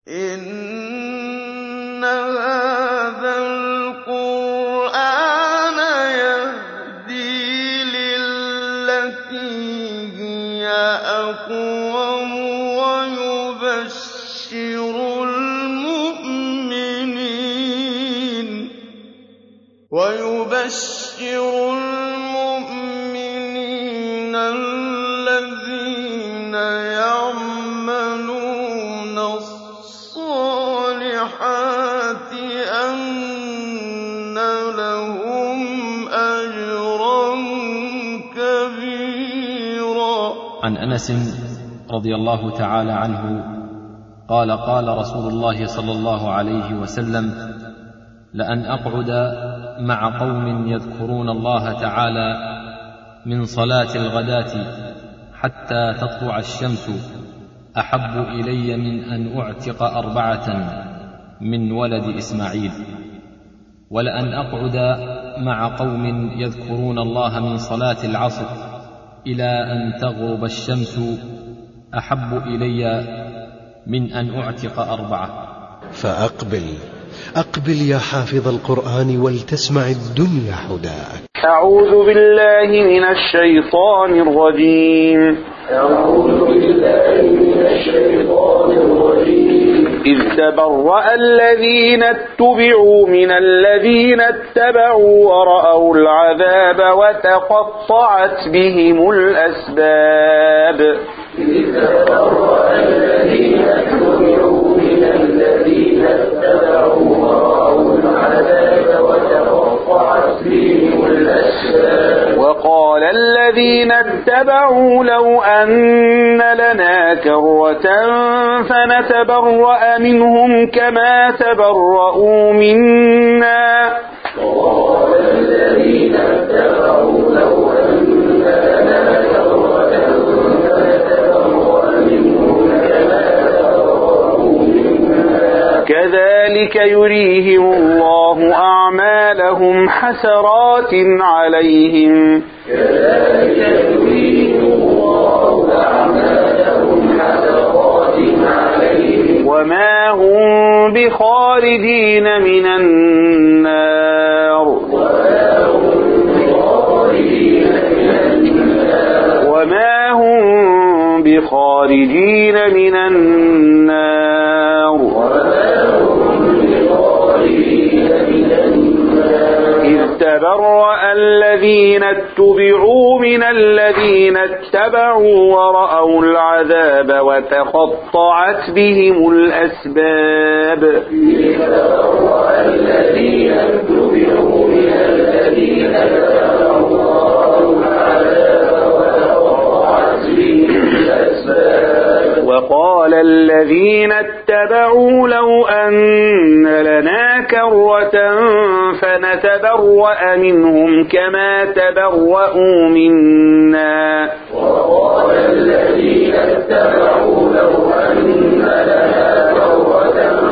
إِنَّ هَٰذَا الْقُرْآنَ يَهْدِي لِلَّتِي هِيَ أَقْوَمُ وَيُبَشِّرُ الْمُؤْمِنِينَ الَّذِينَ يَعْمَلُونَ الصَّالِحَاتِ أَنَّ لَهُمْ أَجْرًا كَبِيرًا عن انس رضي الله تعالى عنه قال قال رسول الله صلى الله عليه وسلم لان اقعد مع قوم يذكرون الله تعالى من صلاه الغداه حتى تطلع الشمس احب الي من ان اعتق اربعه من ولد اسماعيل ولان اقعد مع قوم يذكرون الله من صلاه العصر الى ان تغرب الشمس احب الي من ان اعتق اربعه فأقبل أقبل يا حافظ القرآن ولتسمع الدنيا هداك أعوذ بالله من الشيطان الرجيم أعوذ بالله من الشيطان الرجيم إذ تبرأ الذين اتبعوا من الذين اتبعوا ورأوا العذاب وتقطعت بهم الأسباب إذ تبرأ الذين اتبعوا من الذين اتبعوا ورأوا العذاب وتقطعت بهم الأسباب وقال الذين اتبعوا لو أن لنا كرة فنتبرأ منهم كما تبرؤوا منا وقال الذين اتبعوا لو أن لنا كرة فنتبرأ منهم كما تبرأوا منا كذلك يريهم الله أعمالهم حسرات عليهم كذلك يريهم الله أعمالهم حسرات عليهم وما هم بخارجين من النار وما هم بخارجين من النار وما هم بخارجين من النار وما هم بخارجين من النار إذ تبرأ الذين اتبعوا من الذين اتبعوا ورأوا العذاب وتقطعت بهم الأسباب تبرأ الذين اتبعوا من الذين اتبعوا ورأوا العذاب وتقطعت بهم الأسباب وقال الذين اتبعوا لو أن لنا كرة فنتبرأ منهم كما تبرأوا منا وقال الذين اتبعوا لو أن لنا كرة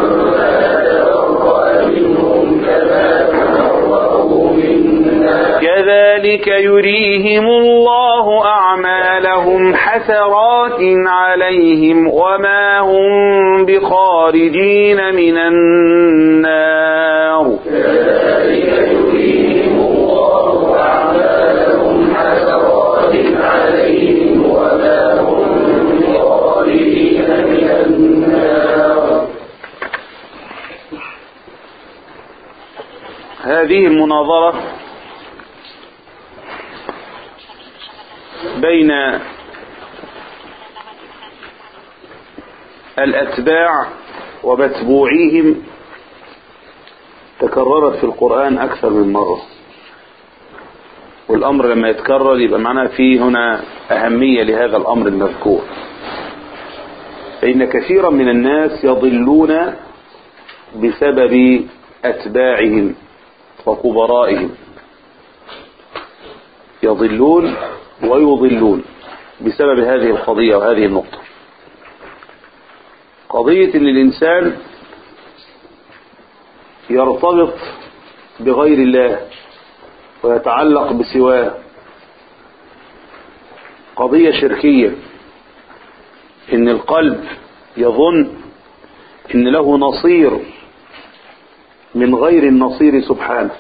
فنتبرأ منهم كما تبرأوا منا كذلك يريهم الله أعمالهم حسرات عليهم وما هم بخارجين من النار كذلك يريهم الله أعمالهم حسرات عليهم وما هم بخارجين من النار هذه المناظرة بين الأتباع ومتبوعيهم تكررت في القرآن أكثر من مرة والأمر لما يتكرر يبقى معناه فيه هنا أهمية لهذا الأمر المذكور فإن كثيرا من الناس يضلون بسبب أتباعهم وكبرائهم يضلون ويضلون بسبب هذه القضية وهذه النقطة قضية ان الانسان يرتبط بغير الله ويتعلق بسواه قضية شركية ان القلب يظن إن له نصير من غير النصير سبحانه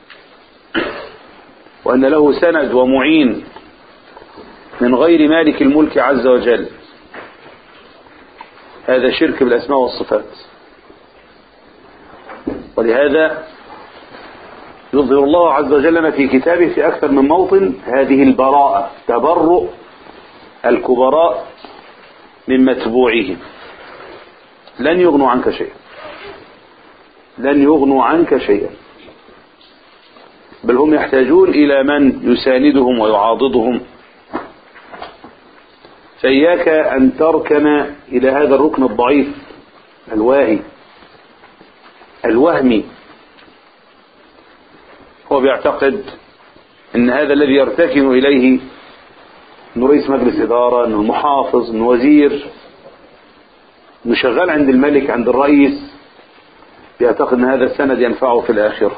وأن له سند ومعين من غير مالك الملك عز وجل هذا شرك بالأسماء والصفات ولهذا يظهر الله عز وجل لنا في كتابه في أكثر من موطن هذه البراءة تبرؤ الكبراء من متبوعهم لن يغنوا عنك شيئا لن يغنوا عنك شيئا بل هم يحتاجون إلى من يساندهم ويعاضدهم فإياك أن تركن إلى هذا الركن الضعيف الواهي الوهمي هو بيعتقد ان هذا الذي يرتكن اليه انه رئيس مجلس اداره انه المحافظ انه وزير انه شغال عند الملك عند الرئيس بيعتقد ان هذا السند ينفعه في الاخره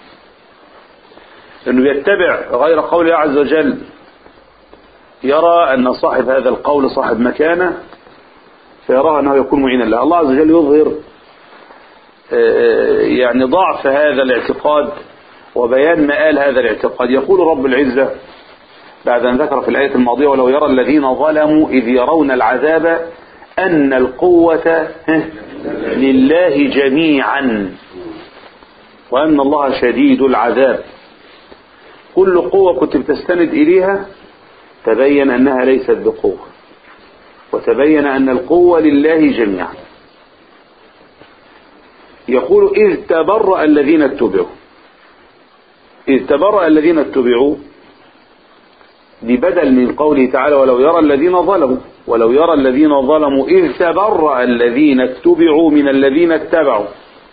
انه يتبع غير قول الله عز وجل يرى ان صاحب هذا القول صاحب مكانه فيراه انه يكون معينا له الله عز وجل يظهر يعني ضعف هذا الاعتقاد وبيان مآل هذا الاعتقاد يقول رب العزة بعد أن ذكر في الآية الماضية ولو يرى الذين ظلموا إذ يرون العذاب أن القوة لله جميعا وأن الله شديد العذاب كل قوة كنت بتستند إليها تبين أنها ليست بقوة وتبين أن القوة لله جميعا يقول إذ تبرأ الذين اتبعوا إذ تبرأ الذين اتبعوا دي بدل من قوله تعالى ولو يرى الذين ظلموا ولو يرى الذين ظلموا إذ تبرأ الذين اتبعوا من الذين اتبعوا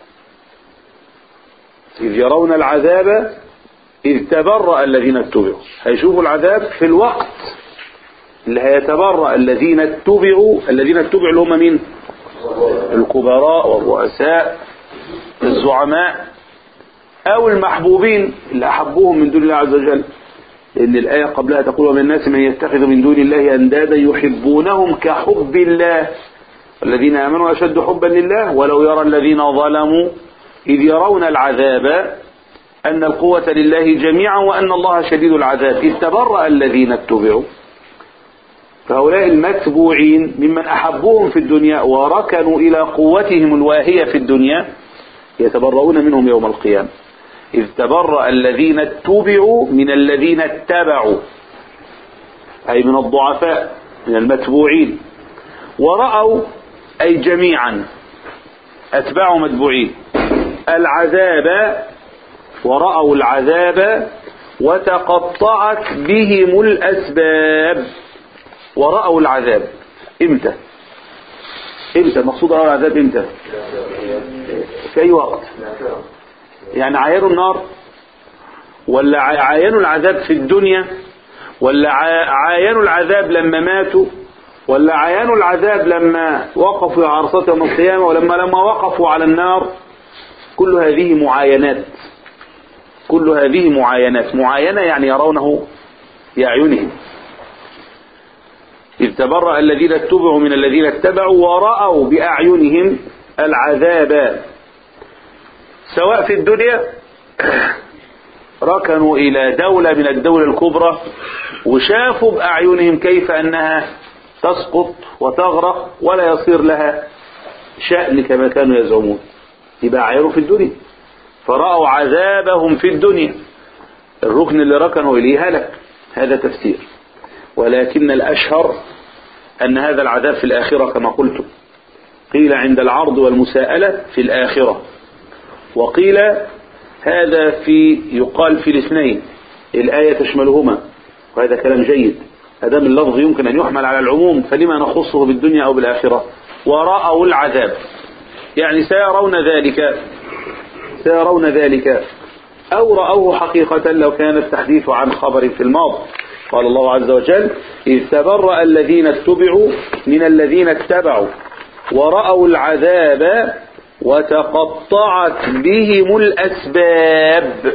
إذ يرون العذاب إذ تبرأ الذين اتبعوا هيشوفوا العذاب في الوقت اللي هيتبرأ الذين اتبعوا الذين اتبعوا اللي هم مين الكبراء والرؤساء الزعماء أو المحبوبين اللي أحبوهم من دون الله عز وجل لأن الآية قبلها تقول ومن الناس من يتخذ من دون الله أندادا يحبونهم كحب الله الذين آمنوا أشد حبا لله ولو يرى الذين ظلموا إذ يرون العذاب أن القوة لله جميعا وأن الله شديد العذاب إذ تبرأ الذين اتبعوا فهؤلاء المتبوعين ممن أحبوهم في الدنيا وركنوا إلى قوتهم الواهية في الدنيا يتبرؤون منهم يوم القيامة إذ تبرأ الذين اتبعوا من الذين اتبعوا أي من الضعفاء من المتبوعين ورأوا أي جميعا أتباعوا متبوعين العذاب ورأوا العذاب وتقطعت بهم الأسباب ورأوا العذاب امتى امتى مقصود رأوا العذاب امتى في أي وقت يعني عاينوا النار ولا عاينوا العذاب في الدنيا ولا عاينوا العذاب لما ماتوا ولا عاينوا العذاب لما وقفوا على عرصات يوم القيامة ولما لما وقفوا على النار كل هذه معاينات كل هذه معاينات معاينة يعني يرونه بأعينهم إذ تبرأ الذين اتبعوا من الذين اتبعوا ورأوا بأعينهم العذاب سواء في الدنيا ركنوا إلى دولة من الدولة الكبرى وشافوا بأعينهم كيف أنها تسقط وتغرق ولا يصير لها شأن كما كانوا يزعمون يبقى عيروا في الدنيا فرأوا عذابهم في الدنيا الركن اللي ركنوا إليه هلك هذا تفسير ولكن الأشهر أن هذا العذاب في الآخرة كما قلت قيل عند العرض والمساءلة في الآخرة وقيل هذا في يقال في الاثنين الآية تشملهما وهذا كلام جيد أدام اللفظ يمكن أن يحمل على العموم فلما نخصه بالدنيا أو بالآخرة ورأوا العذاب يعني سيرون ذلك سيرون ذلك أو رأوه حقيقة لو كان التحديث عن خبر في الماضي قال الله عز وجل إذ تبرأ الذين اتبعوا من الذين اتبعوا ورأوا العذاب وتقطعت بهم الأسباب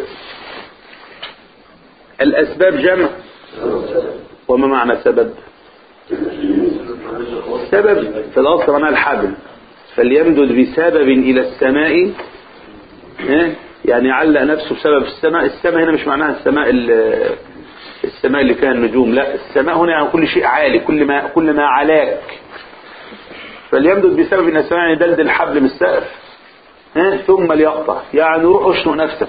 الأسباب جمع وما معنى سبب سبب في الأصل معناه الحبل فليمدد بسبب إلى السماء ها؟ يعني علق نفسه بسبب السماء السماء هنا مش معناها السماء ال- السماء اللي فيها النجوم لا السماء هنا يعني كل شيء عالي كل ما كل ما علاك فليمدد بسبب إلى السماء يعني دلدل حبل من السقف ها؟ ثم ليقطع يعني روح اشنق نفسك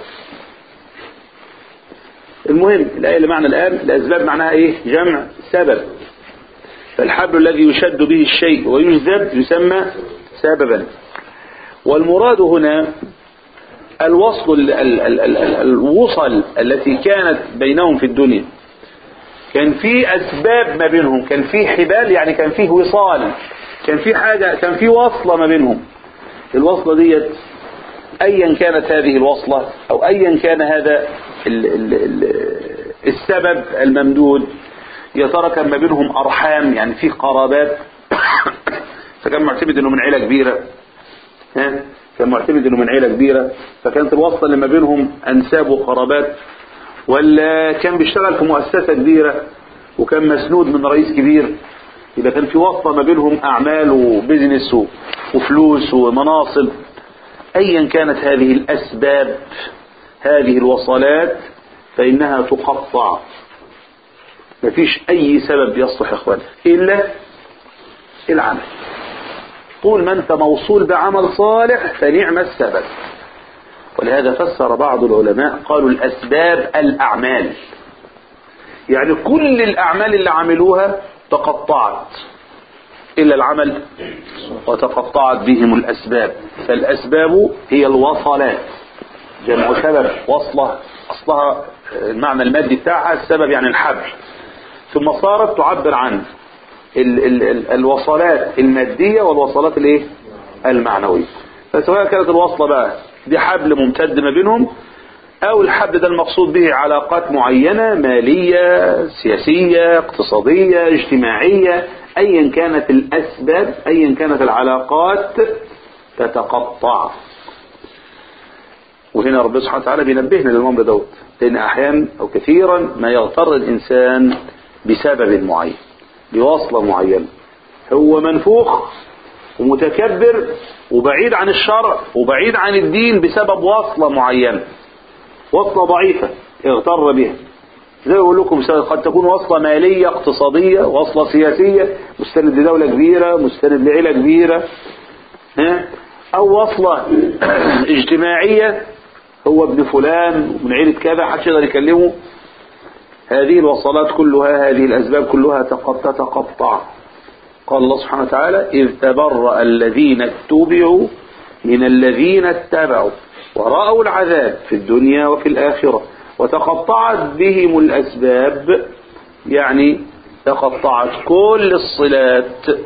المهم الآية اللي معنى الآن الأسباب معناها إيه جمع سبب فالحبل الذي يشد به الشيء ويجذب يسمى سببا والمراد هنا الوصل ال- ال- ال- ال- ال- الوصل التي كانت بينهم في الدنيا كان في أسباب ما بينهم كان في حبال يعني كان فيه وصال كان في حاجة كان في وصلة ما بينهم الوصلة ديت أيا كانت هذه الوصلة أو أيا كان هذا ال ال ال السبب الممدود يا ترى كان ما بينهم أرحام يعني في قرابات فكان معتمد أنه من عيلة كبيرة ها كان معتمد أنه من عيلة كبيرة فكانت الوصلة اللي ما بينهم أنساب وقرابات ولا كان بيشتغل في مؤسسة كبيرة وكان مسنود من رئيس كبير يبقى كان في وصلة ما بينهم أعمال وبزنس و- وفلوس ومناصب أيا كانت هذه الأسباب هذه الوصلات فإنها تقطع مفيش أي سبب يصلح يا إخوان إلا العمل طول ما أنت موصول بعمل صالح فنعم السبب ولهذا فسر بعض العلماء قالوا الأسباب الأعمال يعني كل الأعمال اللي عملوها تقطعت إلا العمل وتقطعت بهم الأسباب فالأسباب هي الوصلات جمع سبب وصلة أصلها المعنى المادي بتاعها السبب يعني الحبل ثم صارت تعبر عن ال ال ال الوصلات المادية والوصلات الايه المعنوية فسواء كانت الوصلة بقى دي حبل ممتد ما بينهم او الحبل ده المقصود به علاقات معينة مالية سياسية اقتصادية اجتماعية ايا كانت الاسباب ايا كانت العلاقات تتقطع وهنا ربنا سبحانه وتعالى بينبهنا للامر دوت لان احيانا او كثيرا ما يغتر الانسان بسبب معين بوصلة معينة هو منفوخ ومتكبر وبعيد عن الشرع وبعيد عن الدين بسبب وصلة معينة وصلة ضعيفة اغتر بها زي ما بقول لكم قد تكون وصلة مالية اقتصادية وصلة سياسية مستند لدولة كبيرة مستند لعيلة كبيرة ها او وصلة اجتماعية هو ابن فلان ومن عيلة كذا حدش يقدر يكلمه هذه الوصلات كلها هذه الأسباب كلها تقط- تتقطع قال الله سبحانه وتعالى إذ تبرأ الذين اتبعوا من الذين اتبعوا ورأوا العذاب في الدنيا وفي الآخرة وتقطعت بهم الأسباب يعني تقطعت كل الصلات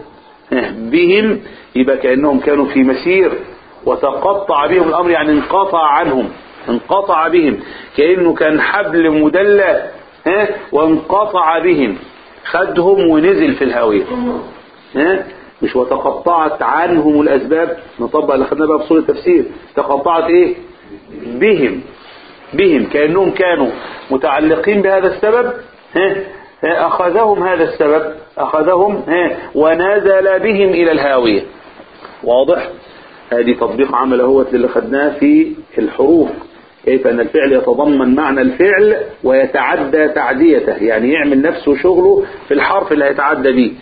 بهم يبقى كأنهم كانوا في مسير وتقطع بهم الأمر يعني انقطع عنهم انقطع بهم كأنه كان حبل مدلى ها وانقطع بهم خدهم ونزل في الهاوية ها مش وتقطعت عنهم الأسباب نطبق اللي خدناه بقى في سورة التفسير تقطعت ايه بهم بهم كأنهم كانوا متعلقين بهذا السبب ها ها، أخذهم هذا السبب أخذهم ها ونزل بهم إلى الهاوية واضح هذه تطبيق عمل هو اللي خدناه في الحروف كيف أن الفعل يتضمن معنى الفعل ويتعدى تعديته يعني يعمل نفسه شغله في الحرف اللي هيتعدى به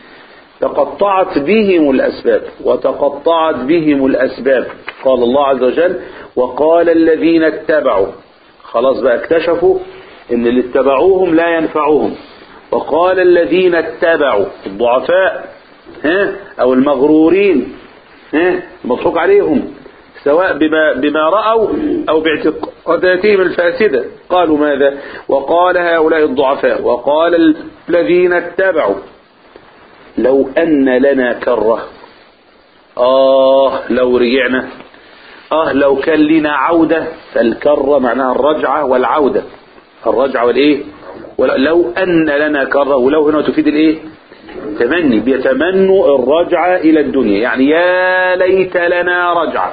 تقطعت بهم الأسباب وتقطعت بهم الأسباب قال الله عز وجل وقال الذين اتبعوا خلاص بقى اكتشفوا ان اللي اتبعوهم لا ينفعوهم وقال الذين اتبعوا الضعفاء ها او المغرورين ها مضحوك عليهم سواء بما, بما رأوا أو باعتقاداتهم الفاسدة قالوا ماذا وقال هؤلاء الضعفاء وقال الذين اتبعوا لو أن لنا كرة آه لو رجعنا آه لو كان لنا عودة فالكرة معناها الرجعة والعودة الرجعة والإيه لو أن لنا كرة ولو هنا تفيد الإيه تمني بيتمنوا الرجعة إلى الدنيا يعني يا ليت لنا رجعة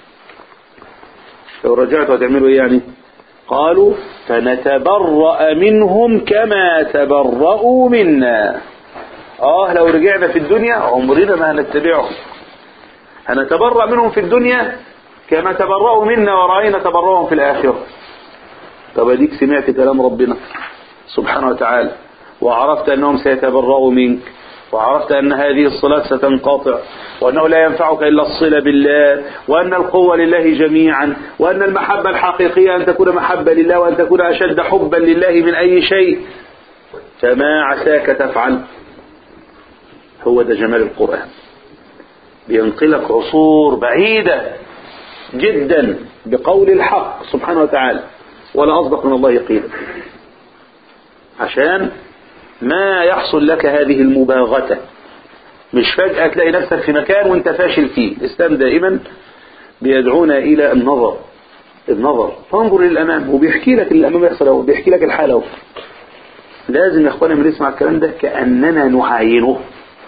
لو رجعتوا هتعملوا إيه يعني قالوا فنتبرأ منهم كما تبرأوا منا آه لو رجعنا في الدنيا عمرنا ما هنتبعهم هنتبرأ منهم في الدنيا كما تبرأوا منا ورأينا تبرأهم في الآخرة طب اديك سمعت كلام ربنا سبحانه وتعالى وعرفت أنهم سيتبرأوا منك وعرفت أن هذه الصلاة ستنقطع وأنه لا ينفعك إلا الصلة بالله وأن القوة لله جميعا وأن المحبة الحقيقية أن تكون محبة لله وأن تكون أشد حبا لله من أي شيء فما عساك تفعل هو ده جمال القرآن بينقلك عصور بعيدة جدا بقول الحق سبحانه وتعالى ولا أصدق من الله قيلا عشان ما يحصل لك هذه المباغتة مش فجأة تلاقي نفسك في مكان وانت فاشل فيه الإسلام دائما بيدعونا إلى النظر النظر فانظر للأمام وبيحكي لك الأمام يحصل اهو بيحكي لك الحالة اهو لازم يا اخوانا نسمع الكلام ده كأننا نعاينه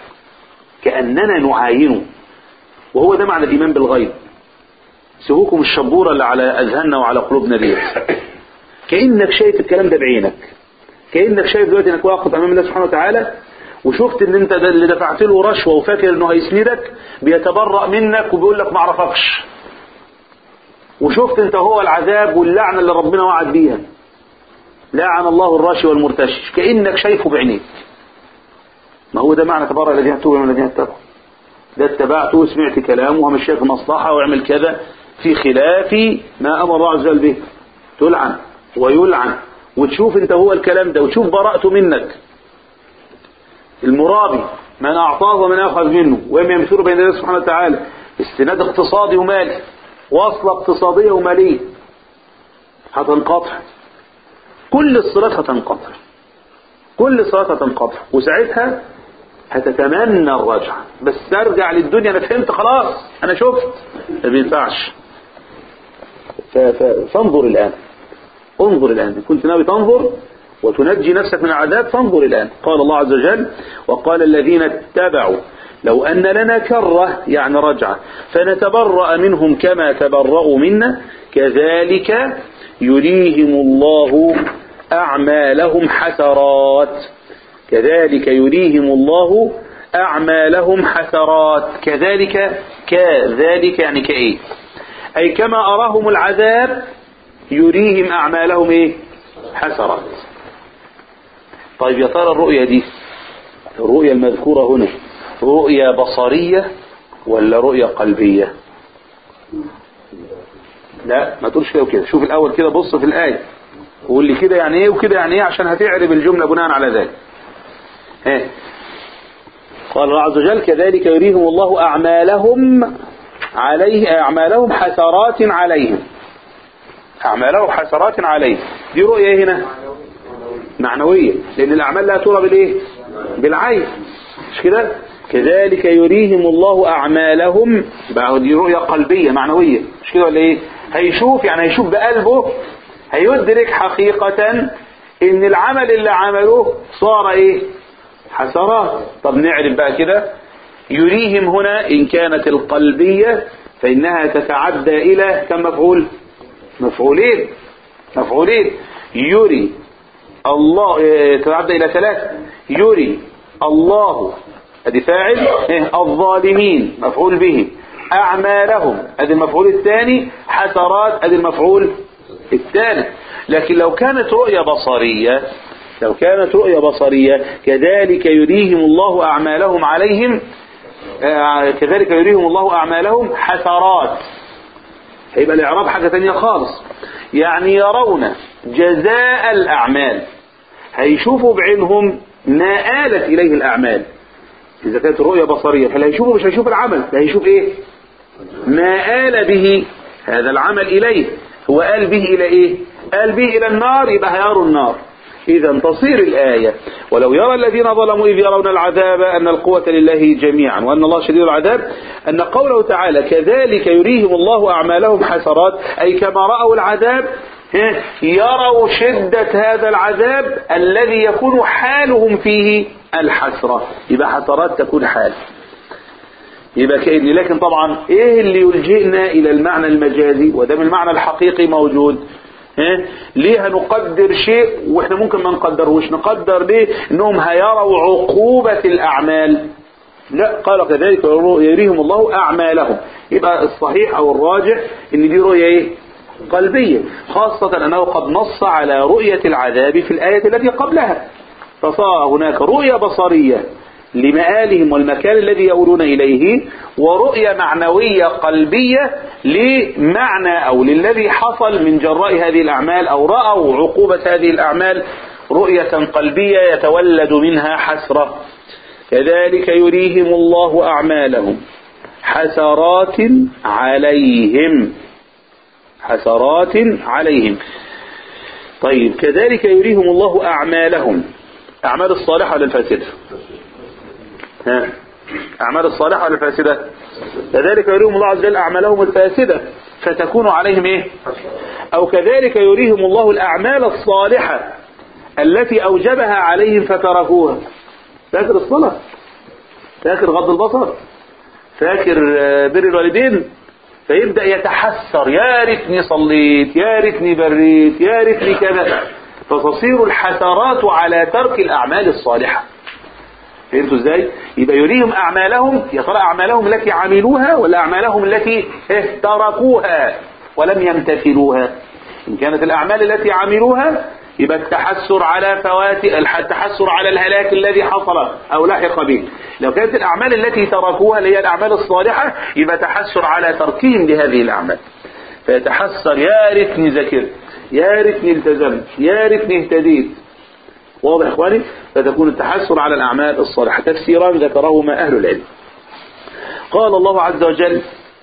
كأننا نعاينه وهو ده معنى الإيمان بالغيب سيبوكم الشبورة اللي على أذهاننا وعلى قلوبنا دي كأنك شايف الكلام ده بعينك كأنك شايف دلوقتي انك واقف امام الله سبحانه وتعالى وشفت ان انت ده اللي دفعت له رشوه وفاكر انه هيسندك بيتبرأ منك وبيقول لك ما اعرفكش وشفت انت هو العذاب واللعنه اللي ربنا وعد بيها لعن الله الراشي والمرتشي كأنك شايفه بعينيك ما هو ده معنى تبرأ الذين اتبعوا من الذين اتبعوا ده اتبعته وسمعت كلامه ومشيك مصلحة واعمل كذا في خلاف ما أمر الله عز وجل به تلعن ويلعن وتشوف انت هو الكلام ده وتشوف براءته منك المرابي من أعطاه ومن أخذ منه وهم يمشور بين الله سبحانه وتعالى استناد اقتصادي ومالي وصلة اقتصادية ومالية هتنقطع كل الصلاة هتنقطع كل الصلاة هتنقطع وساعتها هتتمنى الرجعة بس ارجع للدنيا انا فهمت خلاص انا شفت ما بينفعش ف- ف- فانظر الان انظر الان إن كنت ناوي تنظر وتنجي نفسك من العذاب فانظر الان قال الله عز وجل وقال الذين اتبعوا لو أن لنا كرة يعني رجعة فنتبرأ منهم كما تبرأوا منا كذلك يريهم الله أعمالهم حسرات كذلك يريهم الله أعمالهم حسرات كذلك كذلك يعني كإيه أي كما أراهم العذاب يريهم أعمالهم إيه حسرات طيب يا ترى الرؤية دي الرؤية المذكورة هنا رؤية بصرية ولا رؤية قلبية لا ما تقولش كده وكده شوف الأول كده بص في الآية وقول لي كده يعني ايه وكده يعني ايه عشان هتعرب الجملة بناء على ذلك ها قال الله عز وجل كذلك يريهم الله أعمالهم عليه أعمالهم حسرات عليهم أعمالهم حسرات عليهم دي رؤية هنا معنوية لأن الأعمال لا ترى بالإيه بالعين مش كده كذلك يريهم الله أعمالهم بقى دي رؤية قلبية معنوية مش كده ولا إيه هيشوف يعني هيشوف بقلبه هيدرك حقيقة إن العمل اللي عمله صار إيه حسرات طب نعرف بقى كده يريهم هنا إن كانت القلبية فإنها تتعدى إلى كم مفعول مفعولين مفعولين يري الله اه تتعدى إلى ثلاثة يري الله ادي فاعل اه الظالمين مفعول به أعمالهم ادي المفعول الثاني حسرات ادي المفعول الثالث لكن لو كانت رؤية بصرية لو كانت رؤية بصرية كذلك يريهم الله أعمالهم عليهم آه كذلك يريهم الله أعمالهم حسرات هيبقى الإعراب حاجة تانية خالص يعني يرون جزاء الأعمال هيشوفوا بعينهم ما آلت إليه الأعمال إذا كانت الرؤية بصرية فلا هيشوفوا مش هيشوف العمل ده هيشوف إيه ما آل به هذا العمل إليه هو آل به إلى إيه آل به إلى النار يبقى هيروا النار إذا تصير الآية ولو يرى الذين ظلموا إذ يرون العذاب أن القوة لله جميعا وأن الله شديد العذاب أن قوله تعالى كذلك يريهم الله أعمالهم حسرات أي كما رأوا العذاب يروا شدة هذا العذاب الذي يكون حالهم فيه الحسرة يبقى حسرات تكون حال يبقى كأني لكن طبعا ايه اللي يلجئنا الى المعنى المجازي وده من المعنى الحقيقي موجود ها؟ ليه هنقدر شيء واحنا ممكن ما نقدروش نقدر ليه انهم هيروا عقوبة الاعمال لا قال كذلك يريهم الله أعمالهم يبقى الصحيح أو الراجح إن دي رؤية إيه قلبية خاصة أنه قد نص على رؤية العذاب في الآية التي قبلها فصار هناك رؤية بصرية لمآلهم والمكان الذي يؤولون إليه ورؤية معنوية قلبية لمعنى أو للذي حصل من جراء هذه الأعمال أو رأوا عقوبة هذه الأعمال رؤية قلبية يتولد منها حسرة كذلك يريهم الله أعمالهم حسرات عليهم حسرات عليهم طيب كذلك يريهم الله أعمالهم أعمال الصالحة ولا الفاسدة ها أعمال الصالحة ولا الفاسدة كذلك يريهم الله عز وجل أعمالهم الفاسدة فتكون عليهم إيه أو كذلك يريهم الله الأعمال الصالحة التي أوجبها عليهم فتركوها فاكر الصلاة فاكر غض البصر فاكر بر الوالدين فيبدأ يتحسر يا ريتني صليت يا ريتني بريت يا ريتني كذا فتصير الحسرات على ترك الأعمال الصالحة فهمتوا ازاي يبقى يريهم أعمالهم يا ترى أعمالهم التي عملوها ولا أعمالهم التي تركوها ولم يمتثلوها إن كانت الأعمال التي عملوها يبقى التحسر على فوات التحسر على الهلاك الذي حصل أو لحق به لو كانت الأعمال التي تركوها اللي هي الأعمال الصالحة يبقى تحسر على تركهم لهذه الأعمال فيتحسر يا ريتني ذكرت يا ريتني التزمت يا ريتني اهتديت واضح اخواني فتكون التحسر على الأعمال الصالحة تفسيران ذكرهما أهل العلم قال الله عز وجل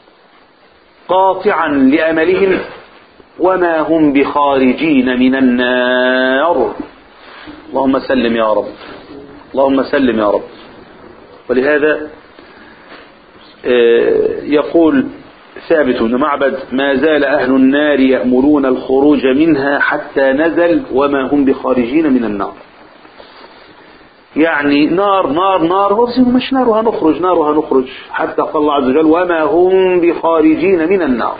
قاطعا لأملهم وما هم بخارجين من النار اللهم سلم يا رب اللهم سلم يا رب ولهذا يقول ثابت بن معبد ما زال أهل النار يأمرون الخروج منها حتى نزل وما هم بخارجين من النار يعني نار نار نار ورسم مش نار وهنخرج نار وهنخرج حتى قال الله عز وجل وما هم بخارجين من النار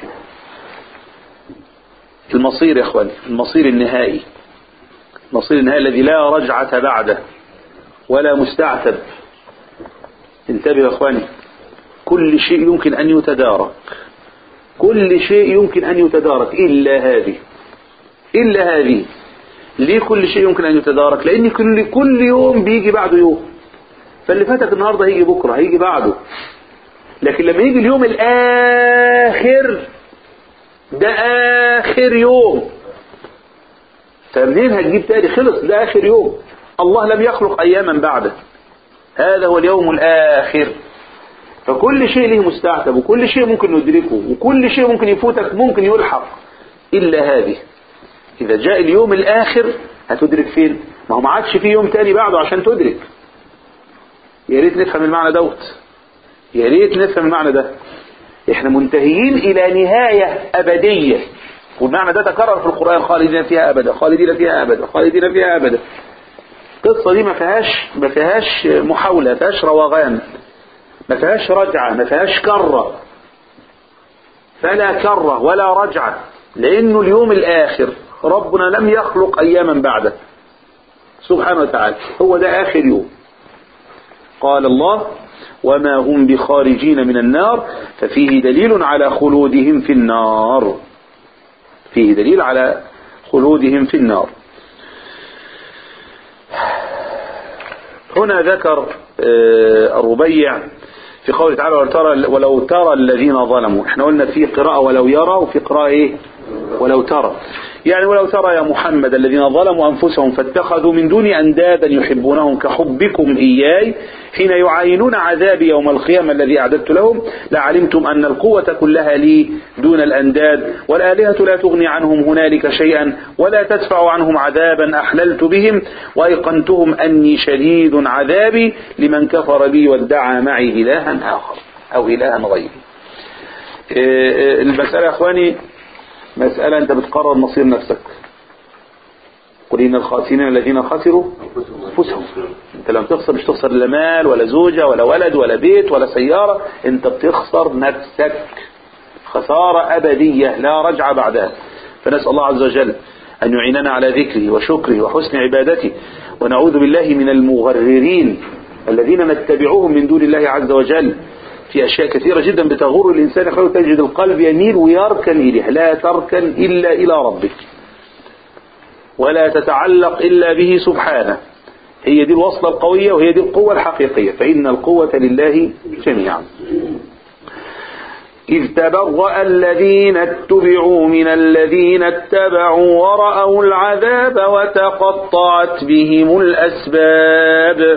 المصير يا اخواني المصير النهائي المصير النهائي الذي لا رجعة بعده ولا مستعتب انتبه يا اخواني كل شيء يمكن ان يتدارك كل شيء يمكن ان يتدارك الا هذه الا هذه ليه كل شيء يمكن ان يتدارك لان كل كل يوم بيجي بعده يوم فاللي فاتك النهارده هيجي بكره هيجي بعده لكن لما يجي اليوم الاخر ده آخر يوم فمنين هتجيب تاني خلص ده آخر يوم الله لم يخلق أياما بعده هذا هو اليوم الآخر فكل شيء له مستعتب وكل شيء ممكن ندركه وكل شيء ممكن يفوتك ممكن يلحق إلا هذه إذا جاء اليوم الآخر هتدرك فين ما هو ما عادش في يوم تاني بعده عشان تدرك يا ريت نفهم المعنى دوت يا ريت نفهم المعنى ده احنا منتهيين الى نهاية ابدية والمعنى ده تكرر في القرآن خالدين فيها ابدا خالدين فيها ابدا خالدين فيها ابدا القصة دي ما فيهاش ما فيهاش محاولة ما فيهاش روغان ما فيهاش رجعة ما فيهاش كرة فلا كرة ولا رجعة لانه اليوم الاخر ربنا لم يخلق اياما بعده سبحانه وتعالى هو ده اخر يوم قال الله وما هم بخارجين من النار ففيه دليل على خلودهم في النار فيه دليل على خلودهم في النار هنا ذكر الربيع في قوله تعالى ولو ترى, ولو ترى الذين ظلموا احنا قلنا في قراءة ولو يرى وفي قراءة ايه ولو ترى يعني ولو ترى يا محمد الذين ظلموا أنفسهم فاتخذوا من دون أندادا يحبونهم كحبكم إياي حين يعاينون عذابي يوم القيامة الذي أعددت لهم لعلمتم أن القوة كلها لي دون الأنداد والآلهة لا تغني عنهم هنالك شيئا ولا تدفع عنهم عذابا أحللت بهم وأيقنتهم أني شديد عذابي لمن كفر بي وادعى معي إلها آخر أو إلها غيري المسألة يا أخواني مسألة أنت بتقرر مصير نفسك قل إن الخاسرين الذين خسروا أنفسهم أنت لما تخسر مش تخسر لا مال ولا زوجة ولا ولد ولا بيت ولا سيارة أنت بتخسر نفسك خسارة أبدية لا رجعة بعدها فنسأل الله عز وجل أن يعيننا على ذكره وشكره وحسن عبادته ونعوذ بالله من المغررين الذين نتبعوهم من دون الله عز وجل في أشياء كثيرة جدا بتغر الإنسان خلو تجد القلب يميل ويركن إليه لا تركن إلا إلى ربك ولا تتعلق إلا به سبحانه هي دي الوصلة القوية وهي دي القوة الحقيقية فإن القوة لله جميعا إذ تبرأ الذين اتبعوا من الذين اتبعوا ورأوا العذاب وتقطعت بهم الأسباب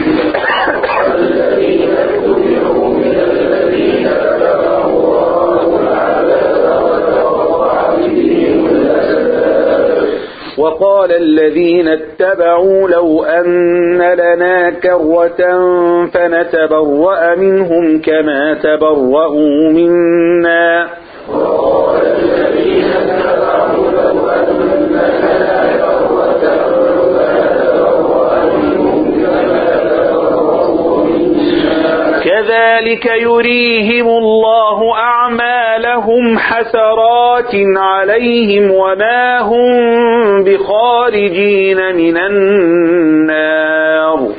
وقال الذين اتبعوا لو أن لنا كرة فنتبرأ منهم كما تبرأوا منا كذلك يريهم الله أعمالهم حسرات عليهم وما هم بخارجين من النار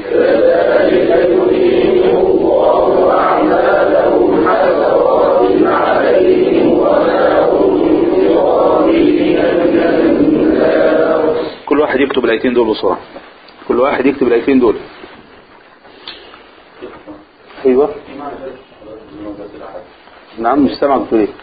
كل واحد يكتب الايتين دول بسرعة كل واحد يكتب الايتين دول ايوه نعم مش سامع بتقول ايه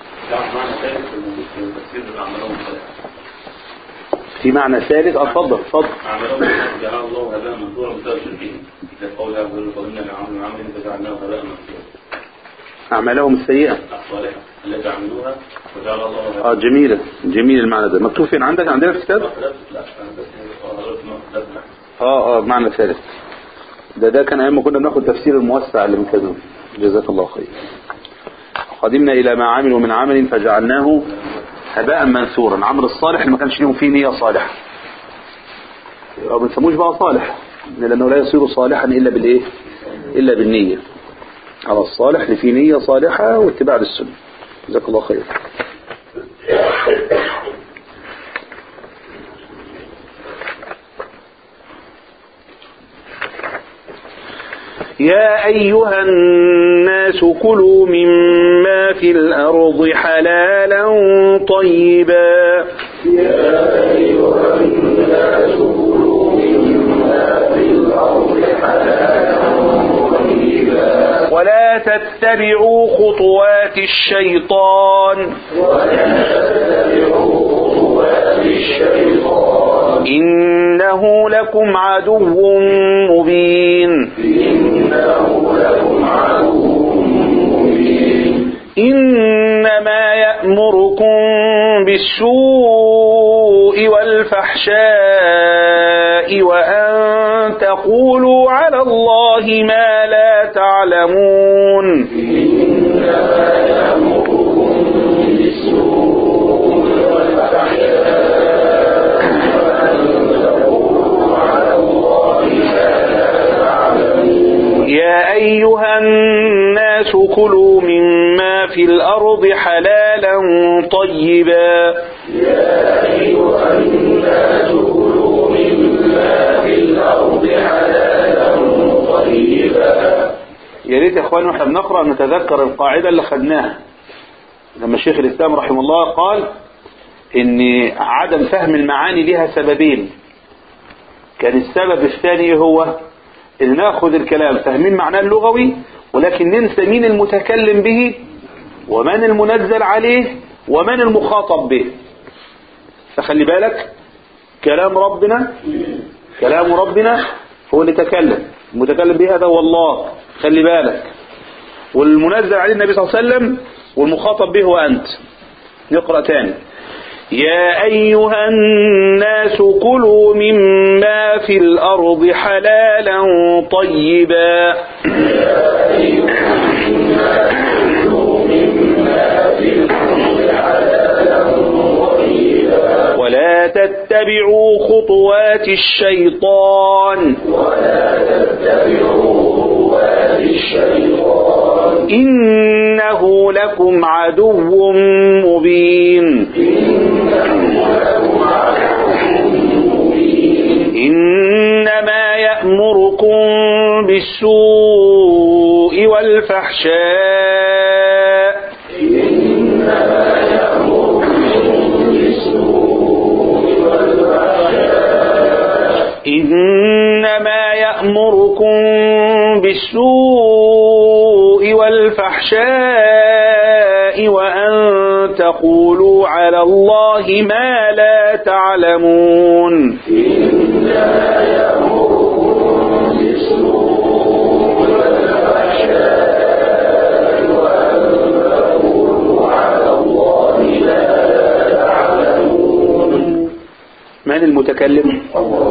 في معنى ثالث اتفضل اتفضل أعمالهم جعل الله هباء منثورا بسبب شركهم إذا قول هذا قلنا لعمل عمل فجعلناه هباء منثورا اعمالهم السيئة الصالحة التي عملوها وجعل الله اه هباء جميلة جميل المعنى ده مكتوب فين عندك عندنا في الكتاب لا أنا بس قررت ما أخذتها. اه اه معنى ثالث ده ده كان ايام ما كنا بناخد تفسير الموسع اللي من كذا جزاك الله خير قدمنا الى ما عملوا من عمل فجعلناه هباء منثورا عمل الصالح اللي ما كانش ليهم فيه نية صالحة او ما بنسموش بقى صالح لانه لا يصير صالحا الا بالايه الا بالنية على الصالح اللي فيه نية صالحة واتباع للسنة جزاك الله خير يا أيها الناس كلوا مما في الأرض حلالا طيبا ولا تتبعوا خطوات الشيطان إنه لكم عدو مبين إنما يأمركم بالسوء والفحشاء وأن تقولوا على الله ما لا تعلمون يا أيها الناس كلوا مما في الأرض حلالا طيبا يا ريت يا اخواني واحنا بنقرا نتذكر القاعده اللي خدناها لما الشيخ الاسلام رحمه الله قال ان عدم فهم المعاني لها سببين كان السبب الثاني هو ان ناخذ الكلام فاهمين معناه اللغوي ولكن ننسى مين المتكلم به ومن المنزل عليه ومن المخاطب به فخلي بالك كلام ربنا كلام ربنا هو اللي تكلم المتكلم به هذا هو الله خلي بالك والمنزل عليه النبي صلى الله عليه وسلم والمخاطب به هو أنت نقرأ تاني يا أيها الناس كلوا مما في الأرض حلالا طيبا ولا تتبعوا خطوات الشيطان إنه لكم عدو مبين إنما يأمركم بالسوء والفحشاء إنما يأمركم بالسوء والفحشاء وأن تقولوا على الله ما لا تعلمون من المتكلم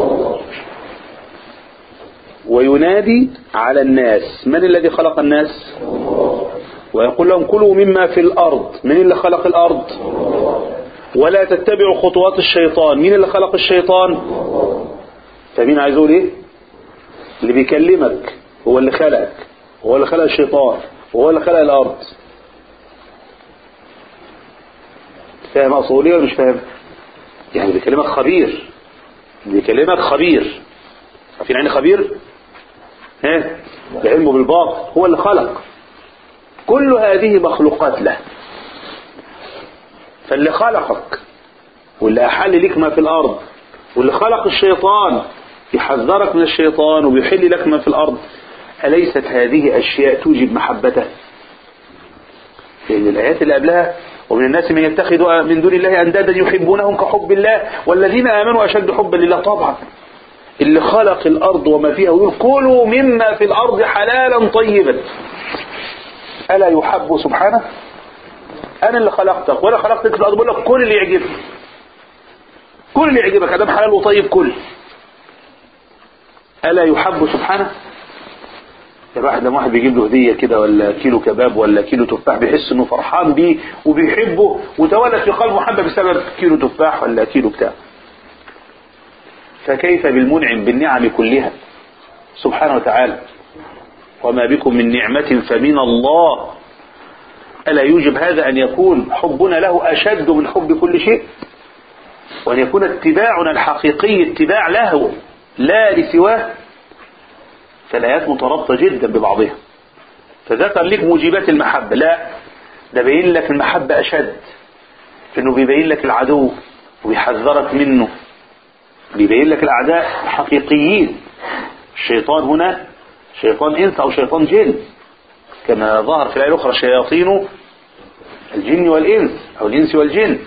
وينادي على الناس من الذي خلق الناس ويقول لهم كلوا مما في الأرض من اللي خلق الأرض ولا تتبعوا خطوات الشيطان مين اللي خلق الشيطان فمين عايز يقول ايه اللي بيكلمك هو اللي خلقك هو اللي خلق الشيطان وهو اللي خلق الأرض فاهم أصولي ولا مش فاهم يعني بيكلمك خبير بيكلمك خبير عارفين يعني خبير ها بعلمه بالباطن هو اللي خلق كل هذه مخلوقات له فاللي خلقك واللي أحل لك ما في الأرض واللي خلق الشيطان يحذرك من الشيطان وبيحل لك ما في الأرض أليست هذه أشياء توجب محبته لأن الآيات اللي قبلها ومن الناس من يتخذ من دون الله أندادا يحبونهم كحب الله والذين آمنوا أشد حبا لله طبعا اللي خلق الأرض وما فيها ويقول كلوا مما في الأرض حلالا طيبا ألا يحب سبحانه أنا اللي خلقتك وأنا خلقتك في الأرض بقول لك كل اللي يعجبك كل اللي يعجبك أدام حلال وطيب كل ألا يحب سبحانه الواحد لما واحد بيجيب له هدية كده ولا كيلو كباب ولا كيلو تفاح بيحس انه فرحان بيه وبيحبه وتولد في قلبه محبة بسبب كيلو تفاح ولا كيلو بتاع فكيف بالمنعم بالنعم كلها سبحانه وتعالى وما بكم من نعمة فمن الله ألا يوجب هذا أن يكون حبنا له أشد من حب كل شيء وأن يكون اتباعنا الحقيقي اتباع له لا لسواه فالآيات مترابطة جدا ببعضها فذكر لك موجبات المحبة لا ده بين لك المحبة أشد إنه بيبين لك العدو وبيحذرك منه بيبين لك الأعداء حقيقيين الشيطان هنا شيطان إنس أو شيطان جن كما ظهر في الآية الأخرى شياطين الجن والإنس أو الإنس والجن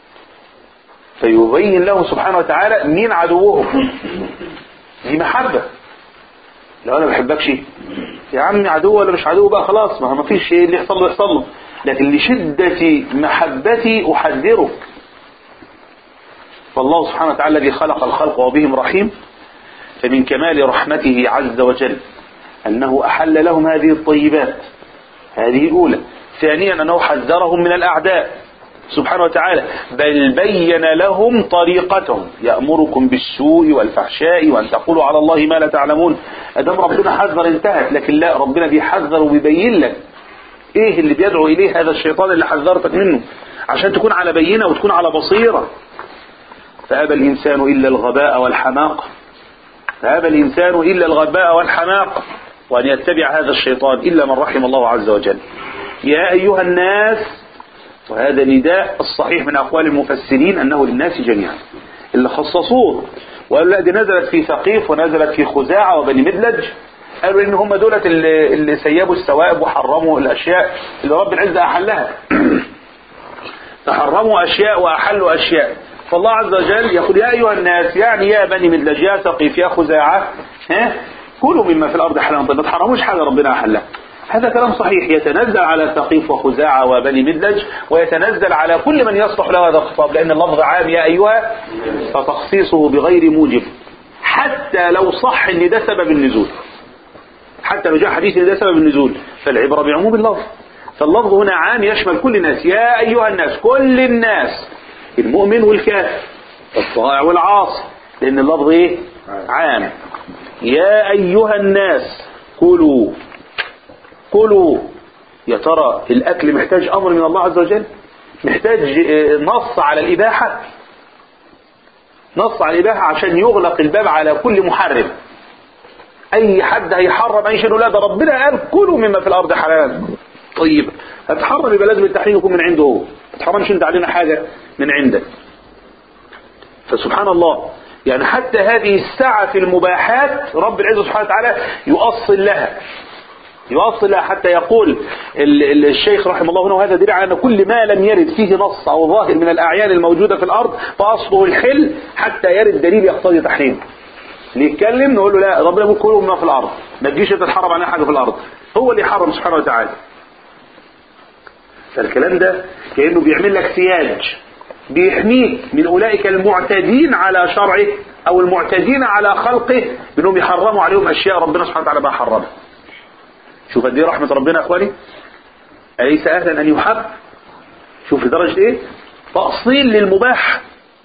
فيبين له سبحانه وتعالى مين عدوهم دي محبة لو انا بحبكش يا عمي عدو ولا مش عدو بقى خلاص ما ما فيش شيء اللي يحصل له يحصل له لكن لشدة محبتي احذرك فالله سبحانه وتعالى الذي خلق الخلق وبهم رحيم فمن كمال رحمته عز وجل انه احل لهم هذه الطيبات هذه الاولى ثانيا انه حذرهم من الاعداء سبحانه وتعالى بل بين لهم طريقتهم يأمركم بالسوء والفحشاء وأن تقولوا على الله ما لا تعلمون أدام ربنا حذر انتهت لكن لا ربنا بيحذر وبيبين لك إيه اللي بيدعو إليه هذا الشيطان اللي حذرتك منه عشان تكون على بينة وتكون على بصيرة فأبى الإنسان إلا الغباء والحماق فأبى الإنسان إلا الغباء والحماق وأن يتبع هذا الشيطان إلا من رحم الله عز وجل يا أيها الناس وهذا نداء الصحيح من أقوال المفسرين أنه للناس جميعا اللي خصصوه وقالوا لا دي نزلت في ثقيف ونزلت في خزاعة وبني مدلج قالوا إن هم دولة اللي, اللي سيبوا السوائب وحرموا الأشياء اللي رب العزة أحلها تحرموا أشياء وأحلوا أشياء فالله عز وجل يقول يا أيها الناس يعني يا بني مدلج يا ثقيف يا خزاعة ها كلوا مما في الأرض حلالا طيب ما تحرموش حاجة ربنا أحلها هذا كلام صحيح يتنزل على ثقيف وخزاعة وبني مدلج ويتنزل على كل من يصلح له هذا الخطاب لأن اللفظ عام يا أيها فتخصيصه بغير موجب حتى لو صح ان ده سبب النزول حتى لو جاء حديث ان ده سبب النزول فالعبرة بعموم اللفظ فاللفظ هنا عام يشمل كل الناس يا أيها الناس كل الناس المؤمن والكافر الطائع والعاصي لأن اللفظ إيه عام يا أيها الناس كلوا كلوا يا ترى الأكل محتاج أمر من الله عز وجل محتاج نص على الإباحة نص على الإباحة عشان يغلق الباب على كل محرم اي حد هيحرم اي شيء لا ده ربنا قال كلوا مما في الارض حلال طيب هتحرم يبقى لازم التحريم يكون من عنده هو ما تحرمش انت علينا حاجه من عندك فسبحان الله يعني حتى هذه السعة في المباحات رب العزة سبحانه وتعالى يؤصل لها يؤصل لها حتى يقول ال- ال- الشيخ رحمه الله هنا وهذا دليل على أن كل ما لم يرد فيه نص أو ظاهر من الأعيان الموجودة في الأرض فأصله الحل حتى يرد دليل يقتضي تحريمه اللي يتكلم نقول له لا ربنا يقول كلوا مما في الأرض ما تجيش تتحرم على حاجة في الأرض هو اللي يحرم سبحانه وتعالى فالكلام ده كأنه بيعمل لك سياج بيحميك من أولئك المعتدين على شرعه أو المعتدين على خلقه بأنهم يحرموا عليهم أشياء ربنا سبحانه وتعالى ما حرمها شوف قد ايه رحمة ربنا يا أخواني أليس أهلا أن يحب شوف لدرجة إيه تأصيل للمباح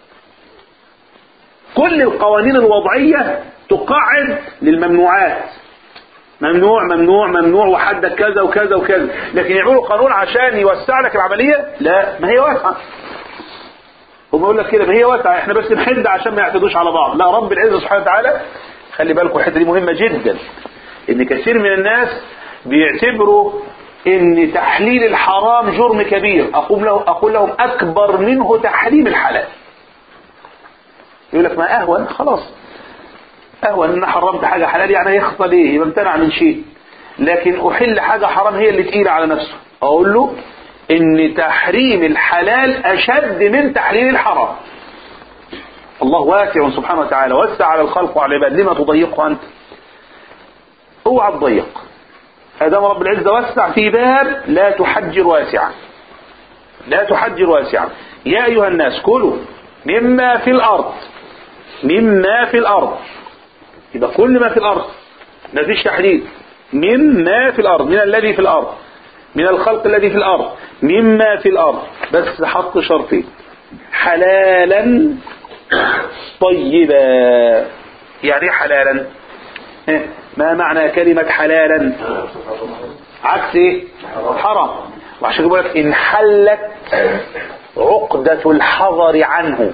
كل القوانين الوضعية تقعد للممنوعات ممنوع ممنوع ممنوع وحدد كذا وكذا وكذا لكن يعملوا قانون عشان يوسع لك العملية لا ما هي واسعة هم يقول لك كده ما هي واسعة احنا بس نحد عشان ما يعتدوش على بعض لا رب العزة سبحانه وتعالى خلي بالكم الحتة دي مهمة جدا ان كثير من الناس بيعتبروا ان تحليل الحرام جرم كبير اقول له اقول لهم اكبر منه تحريم الحلال يقول لك ما اهون خلاص اهون ان حرمت حاجة حلال يعني يخطى ليه يبقى امتنع من شيء لكن احل حاجة حرام هي اللي تقيلة على نفسه اقول له ان تحريم الحلال اشد من تحليل الحرام الله واسع سبحانه وتعالى وسع على الخلق وعلى العباد لما تضيقه انت اوعى تضيق ادام رب العزة وسع في باب لا تحجر واسعا لا تحجر واسعا يا ايها الناس كلوا مما في الارض مما في الارض يبقى كل ما في الارض ما فيش تحديد مما في الارض من الذي في الارض من الخلق الذي في الارض مما في الارض بس حط شرطين حلالا طيبا يعني ايه حلالا إيه؟ ما معنى كلمة حلالا عكس ايه حرام وعشان كده بقول لك انحلت عقدة الحظر عنه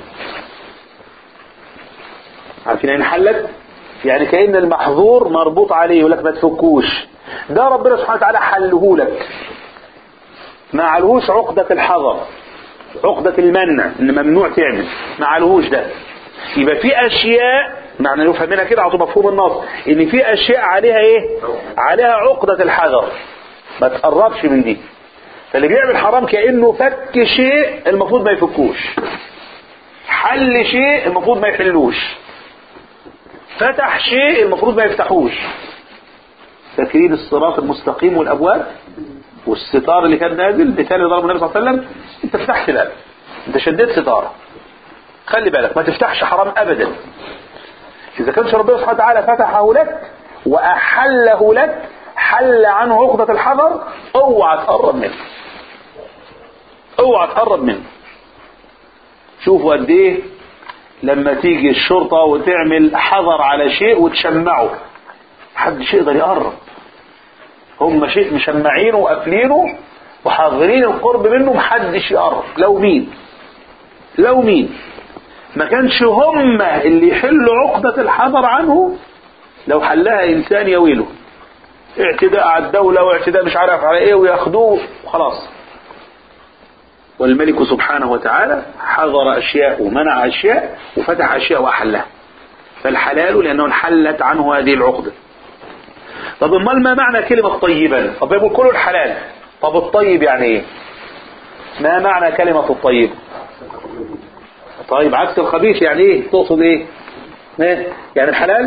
عارفين يعني انحلت يعني كأن المحظور مربوط عليه يقول لك ما تفكوش ده ربنا سبحانه وتعالى حله لك ما عليهوش عقدة الحظر عقدة المنع ان ممنوع تعمل ما عليهوش ده يبقى في اشياء معنى نفهم منها كده على مفهوم النص ان في اشياء عليها ايه عليها عقدة الحذر ما تقربش من دي فاللي بيعمل حرام كأنه فك شيء المفروض ما يفكوش حل شيء المفروض ما يحلوش فتح شيء المفروض ما يفتحوش فاكرين الصراط المستقيم والابواب والستار اللي كان نازل مثال ضرب النبي صلى الله عليه وسلم انت فتحت الباب انت شديت ستاره خلي بالك ما تفتحش حرام ابدا اذا كانش ربنا سبحانه وتعالى فتحه لك واحله لك حل عنه عقدة الحذر اوعى تقرب منه اوعى تقرب منه شوفوا قد ايه لما تيجي الشرطة وتعمل حذر على شيء وتشمعه محدش يقدر يقرب هم شيء مشمعينه وقافلينه وحاضرين القرب منه محدش يقرب لو مين لو مين ما كانش هم اللي يحلوا عقدة الحذر عنه لو حلها انسان يويله اعتداء على الدولة واعتداء مش عارف على ايه وياخدوه وخلاص والملك سبحانه وتعالى حظر اشياء ومنع اشياء وفتح اشياء واحلها فالحلال لانه انحلت عنه هذه العقده طب امال ما معنى كلمة طيبا طب يقول كله الحلال طب الطيب يعني ايه ما معنى كلمة الطيب طيب عكس الخبيث يعني ايه تقصد ايه ما؟ يعني الحلال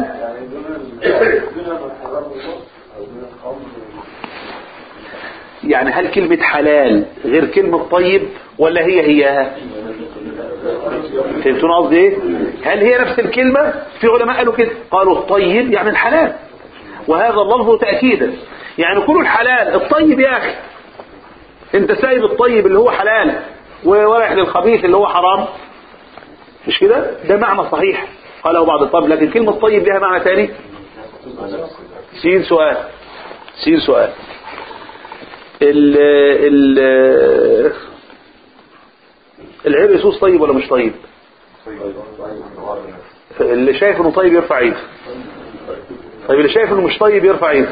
يعني هل كلمة حلال غير كلمة طيب ولا هي هي فهمتون قصدي ايه هل هي نفس الكلمة في علماء قالوا كده قالوا الطيب يعني الحلال وهذا اللفظ تأكيدا يعني كل الحلال الطيب يا أخي انت سايب الطيب اللي هو حلال ورايح للخبيث اللي هو حرام مش كده ده معنى صحيح قاله بعض الطب لكن كلمة طيب لها معنى تاني سين سؤال سين سؤال ال ال العيب يسوس طيب ولا مش طيب اللي شايف انه طيب يرفع ايده طيب اللي شايف انه مش طيب يرفع ايده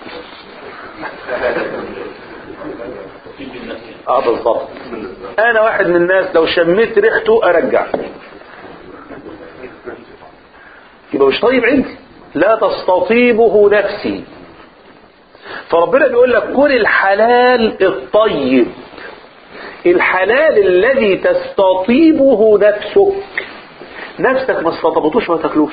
اه بالظبط انا واحد من الناس لو شميت ريحته ارجع يبقى مش طيب عندي لا تستطيبه نفسي فربنا بيقول لك كل الحلال الطيب الحلال الذي تستطيبه نفسك نفسك ما استطبتوش ما تاكلوش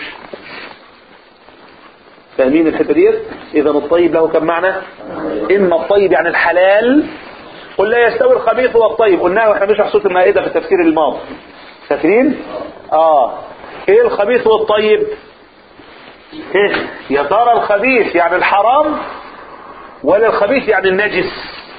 فاهمين الحته ديت اذا الطيب له كم معنى اما الطيب يعني الحلال قل لا يستوي الخبيث والطيب قلناها واحنا بنشرح سوره المائده في التفسير الماضي فاكرين اه ايه الخبيث والطيب إيه؟ يا ترى الخبيث يعني الحرام ولا الخبيث يعني النجس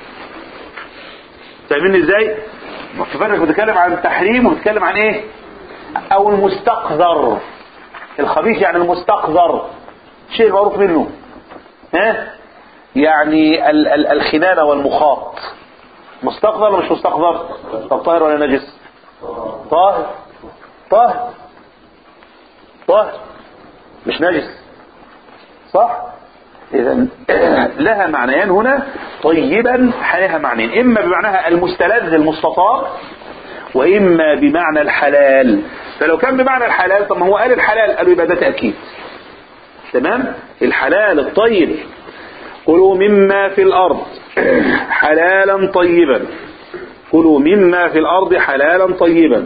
فاهمين ازاي تفرق بتتكلم عن التحريم وبتتكلم عن ايه او المستقذر الخبيث يعني المستقذر شيء معروف منه ها يعني ال ال الخنانه والمخاط مستقذر ولا مش مستقذر طب طاهر ولا نجس طاهر طاهر طاهر مش نجس صح اذا لها معنيان هنا طيبا لها معنيين اما بمعناها المستلذ المستطاب واما بمعنى الحلال فلو كان بمعنى الحلال طب ما هو قال الحلال قالوا يبقى ده تاكيد تمام الحلال الطيب كلوا مما في الارض حلالا طيبا كلوا مما في الارض حلالا طيبا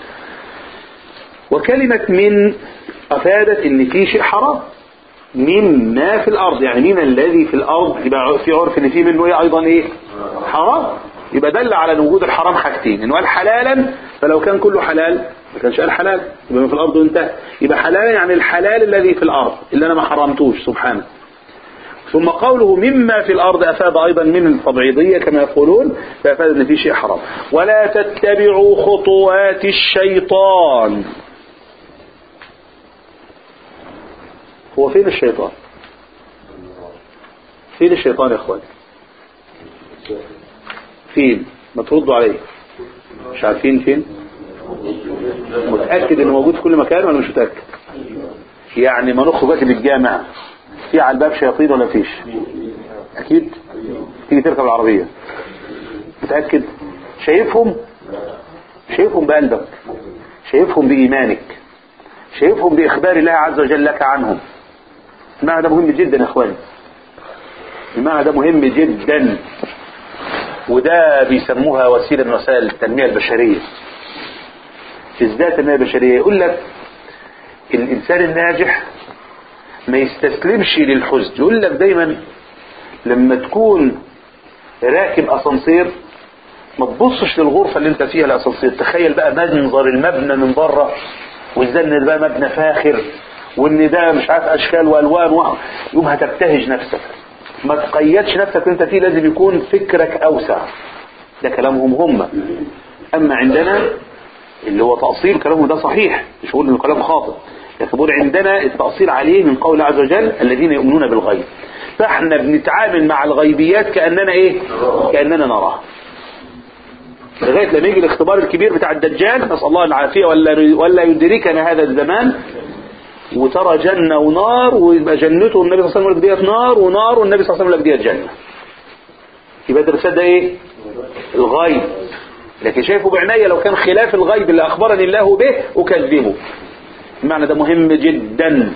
وكلمة من افادت ان في شيء حرام مما في الارض يعني من الذي في الارض يبقى في عرف ان في منه ايه ايضا ايه حرام يبقى دل على وجود الحرام حاجتين انه قال حلالا فلو كان كله حلال ما كانش قال حلال يبقى من في الارض وانتهى يبقى حلالا يعني الحلال الذي في الارض اللي انا ما حرمتوش سبحانه ثم قوله مما في الارض افاد ايضا من التبعيضيه كما يقولون فافاد ان في شيء حرام ولا تتبعوا خطوات الشيطان هو فين الشيطان فين الشيطان يا اخوان فين ما تردوا عليه مش عارفين فين متأكد انه موجود في كل مكان ولا مش متأكد يعني ما نخرج دلوقتي بالجامع في على الباب شياطين ولا فيش اكيد تيجي تركب العربية متأكد شايفهم شايفهم بقلبك شايفهم بإيمانك شايفهم بإخبار الله عز وجل لك عنهم المعنى ده مهم جدا يا اخواني المعنى ده مهم جدا وده بيسموها وسيلة من وسائل التنمية البشرية ازاي التنمية البشرية يقول لك الانسان الناجح ما يستسلمش للحزن يقول لك دايما لما تكون راكب اسانسير ما تبصش للغرفة اللي انت فيها الاسانسير تخيل بقى منظر المبنى من بره وازاي ان ده مبنى فاخر وان ده مش عارف اشكال والوان و... يوم هتبتهج نفسك ما تقيدش نفسك انت فيه لازم يكون فكرك اوسع ده كلامهم هم اما عندنا اللي هو تأصيل كلامهم ده صحيح مش بقول انه كلام خاطئ لكن بقول عندنا التأصيل عليه من قول الله عز وجل الذين يؤمنون بالغيب فاحنا بنتعامل مع الغيبيات كأننا ايه كأننا نراها لغاية لما يجي الاختبار الكبير بتاع الدجال نسأل الله العافية ولا ولا يدركنا هذا الزمان وترى جنة ونار ويبقى جنته النبي صلى الله عليه وسلم ديت نار ونار والنبي صلى الله عليه وسلم ديت جنة يبقى انت بتصدق ايه الغيب لكن شايفه بعناية لو كان خلاف الغيب اللي اخبرني الله به اكذبه المعنى ده مهم جدا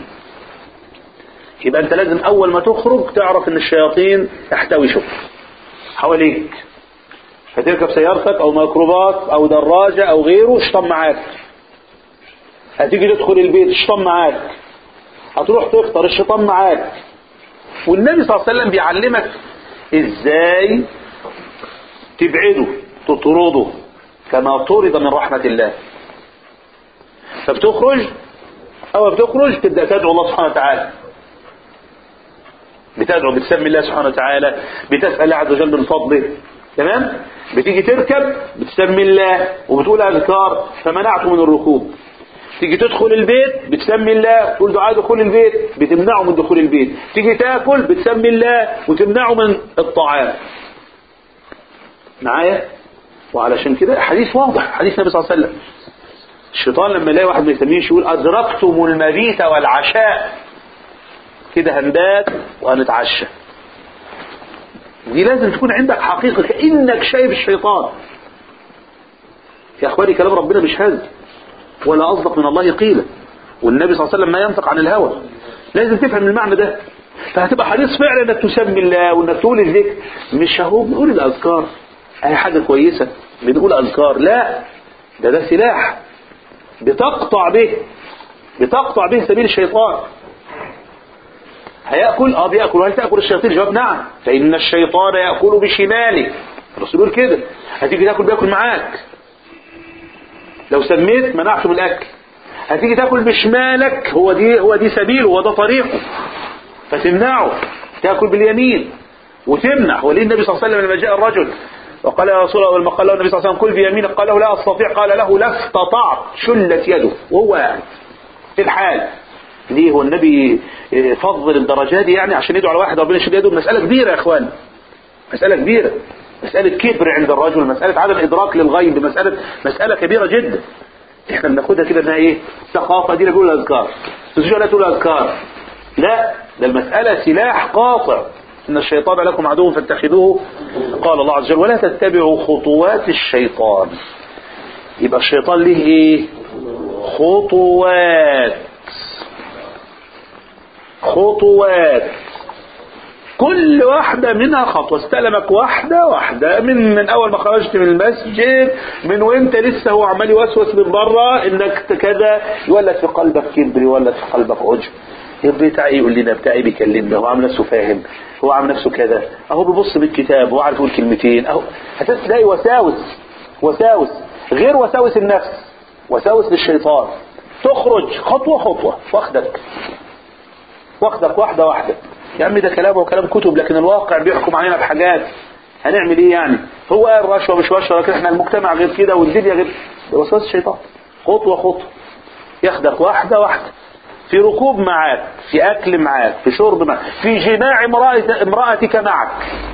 يبقى انت لازم اول ما تخرج تعرف ان الشياطين تحتوي شوف حواليك هتركب سيارتك او ميكروباص او دراجة او غيره اشطم معاك هتيجي تدخل البيت الشيطان معاك هتروح تفطر الشيطان معاك والنبي صلى الله عليه وسلم بيعلمك ازاي تبعده تطرده كما طرد من رحمة الله فبتخرج أو بتخرج تبدأ تدعو الله سبحانه وتعالى بتدعو بتسمي الله سبحانه وتعالى بتسأل الله عز وجل من فضله تمام بتيجي تركب بتسمي الله وبتقول أذكار فمنعته من الركوب تيجي تدخل البيت بتسمي الله تقول دعاء دخول البيت بتمنعه من دخول البيت تيجي تاكل بتسمي الله وتمنعه من الطعام معايا وعلشان كده حديث واضح حديث النبي صلى الله عليه وسلم الشيطان لما يلاقي واحد ما يسميش يقول أدركتم المبيت والعشاء كده هنبات وهنتعشى دي لازم تكون عندك حقيقة كأنك شايف الشيطان يا اخواني كلام ربنا مش هز ولا اصدق من الله قيلا والنبي صلى الله عليه وسلم ما ينطق عن الهوى لازم تفهم المعنى ده فهتبقى حريص فعلا انك تسمي الله وانك تقول الذكر مش اهو بنقول الاذكار اي حاجه كويسه بنقول اذكار لا ده ده سلاح بتقطع به بتقطع به سبيل الشيطان هياكل اه بياكل وهل تاكل الشياطين الجواب نعم فان الشيطان ياكل بشماله الرسول يقول كده هتيجي تاكل بياكل معاك لو سميت منعته من الاكل هتيجي تاكل بشمالك هو دي هو دي سبيله هو ده طريقه فتمنعه تاكل باليمين وتمنع وليه النبي صلى الله عليه وسلم لما جاء الرجل وقال يا رسول الله لما قال له النبي صلى الله عليه وسلم كل بيمينك قال له لا استطيع قال له لا استطعت شلت يده وهو قاعد في الحال ليه هو النبي فضل الدرجات دي يعني عشان يدعو على واحد ربنا يشيل يده مسألة كبيرة يا اخوان مسألة كبيرة مسألة كبر عند الرجل مسألة عدم إدراك للغيب مسألة مسألة كبيرة جدا احنا بناخدها كده انها ايه ثقافة دي نقول الاذكار تسجل لا تقول اذكار لا ده المسألة سلاح قاطع ان الشيطان لكم عدو فاتخذوه قال الله عز وجل ولا تتبعوا خطوات الشيطان يبقى الشيطان ليه ايه خطوات خطوات كل واحدة منها خطوة استلمك واحدة واحدة من من أول ما خرجت من المسجد من وأنت لسه هو عمال يوسوس من بره إنك كذا يولد في قلبك كبر يولد في قلبك عجب بتاعي يقول لنا بتاعي بيكلمنا هو عامل نفسه فاهم هو عامل نفسه كذا اهو بيبص بالكتاب هو عارف يقول كلمتين اهو هتلاقي وساوس وساوس غير وساوس النفس وساوس للشيطان تخرج خطوة خطوة واخدك واخدك واحدة واحدة يا عم ده كلام وكلام كتب لكن الواقع بيحكم علينا بحاجات هنعمل ايه يعني هو قال رشوة مش رشوة لكن احنا المجتمع غير كده والدنيا غير ده وسواس الشيطان خطوة خطوة ياخدك واحدة واحدة في ركوب معك في أكل معك في شرب معك في جماع امرأة امرأتك معك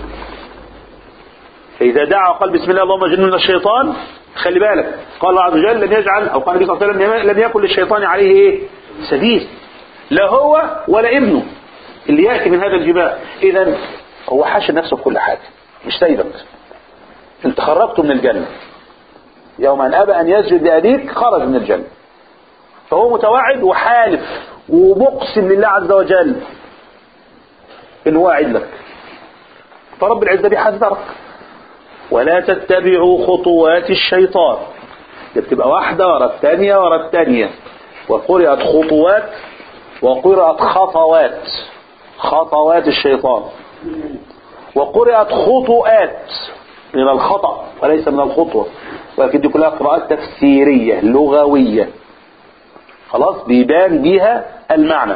فإذا دعا وقال بسم الله اللهم جنون الشيطان خلي بالك قال الله عز وجل لم يجعل أو قال النبي صلى الله عليه وسلم لم يكن للشيطان عليه إيه سبيل لا هو ولا ابنه اللي يأتي من هذا الجماع إذا هو حاشر نفسه في كل حاجة مش سايبك انت خرجته من الجنة يوم أن أبى أن يسجد لأبيك خرج من الجنة فهو متوعد وحالف ومقسم لله عز وجل إن واعد لك فرب العزة بيحذرك ولا تتبعوا خطوات الشيطان دي بتبقى واحدة ورا الثانية ورا الثانية وقرأت خطوات وقرأت خطوات خطوات الشيطان وقرأت خطوات من الخطأ وليس من الخطوة ولكن دي كلها قراءات تفسيرية لغوية خلاص بيبان بيها المعنى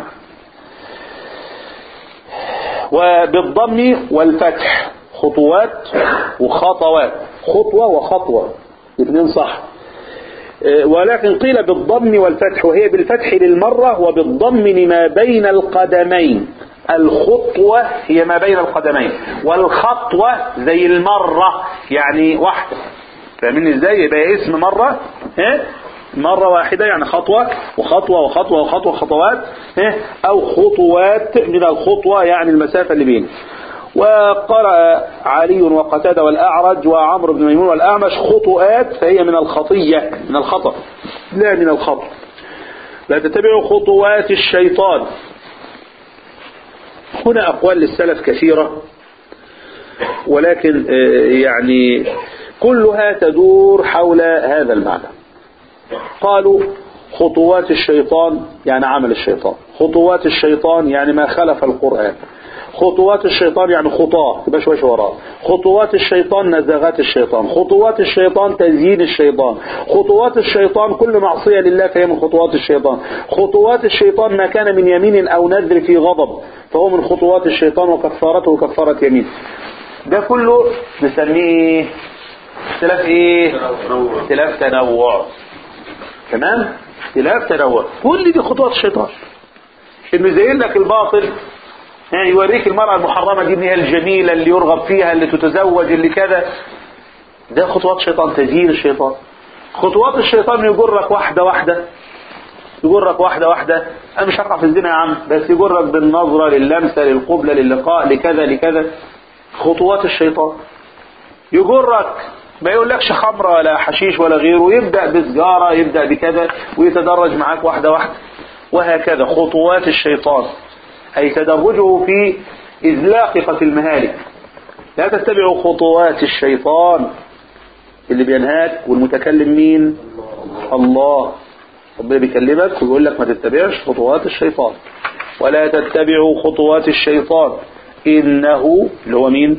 وبالضم والفتح خطوات وخطوات خطوة وخطوة الاثنين صح ولكن قيل بالضم والفتح وهي بالفتح للمرة وبالضم لما بين القدمين الخطوة هي ما بين القدمين والخطوة زي المرة يعني واحدة فاهمين ازاي يبقى اسم مرة ها مرة واحدة يعني خطوة وخطوة وخطوة وخطوة خطوات ها او خطوات من الخطوة يعني المسافة اللي بينه وقرأ علي وقتادة والأعرج وعمرو بن ميمون والأعمش خطوات فهي من الخطية من الخطأ لا من الخطأ لا تتبعوا خطوات الشيطان هنا أقوال للسلف كثيرة ولكن يعني كلها تدور حول هذا المعنى قالوا خطوات الشيطان يعني عمل الشيطان خطوات الشيطان يعني ما خلف القرآن خطوات الشيطان يعني خطاه يبقى شويه وراه خطوات الشيطان نزغات الشيطان خطوات الشيطان تزيين الشيطان خطوات الشيطان كل معصية لله فهي من خطوات الشيطان خطوات الشيطان ما كان من يمين أو نذر في غضب فهو من خطوات الشيطان وكفارته كفارة يمين ده كله نسميه اختلاف ايه اختلاف تنوع تمام اختلاف تنوع كل دي خطوات الشيطان انه يزين لك الباطل يعني يوريك المرأة المحرمة دي ان هي الجميلة اللي يرغب فيها اللي تتزوج اللي كذا ده خطوات شيطان تزيين الشيطان خطوات الشيطان يجرك واحدة واحدة يجرك واحدة واحدة أنا مش هقع في الزنا يا عم بس يجرك بالنظرة للمسة للقبلة للقاء لكذا لكذا خطوات الشيطان يجرك ما يقولكش خمرة ولا حشيش ولا غيره يبدأ بسجارة يبدأ بكذا ويتدرج معاك واحدة واحدة وهكذا خطوات الشيطان أي تدرجه في إزلاققة المهالك لا تتبعوا خطوات الشيطان اللي بينهاك والمتكلم مين الله ربنا بيكلمك ويقول لك ما تتبعش خطوات الشيطان ولا تتبعوا خطوات الشيطان إنه اللي هو مين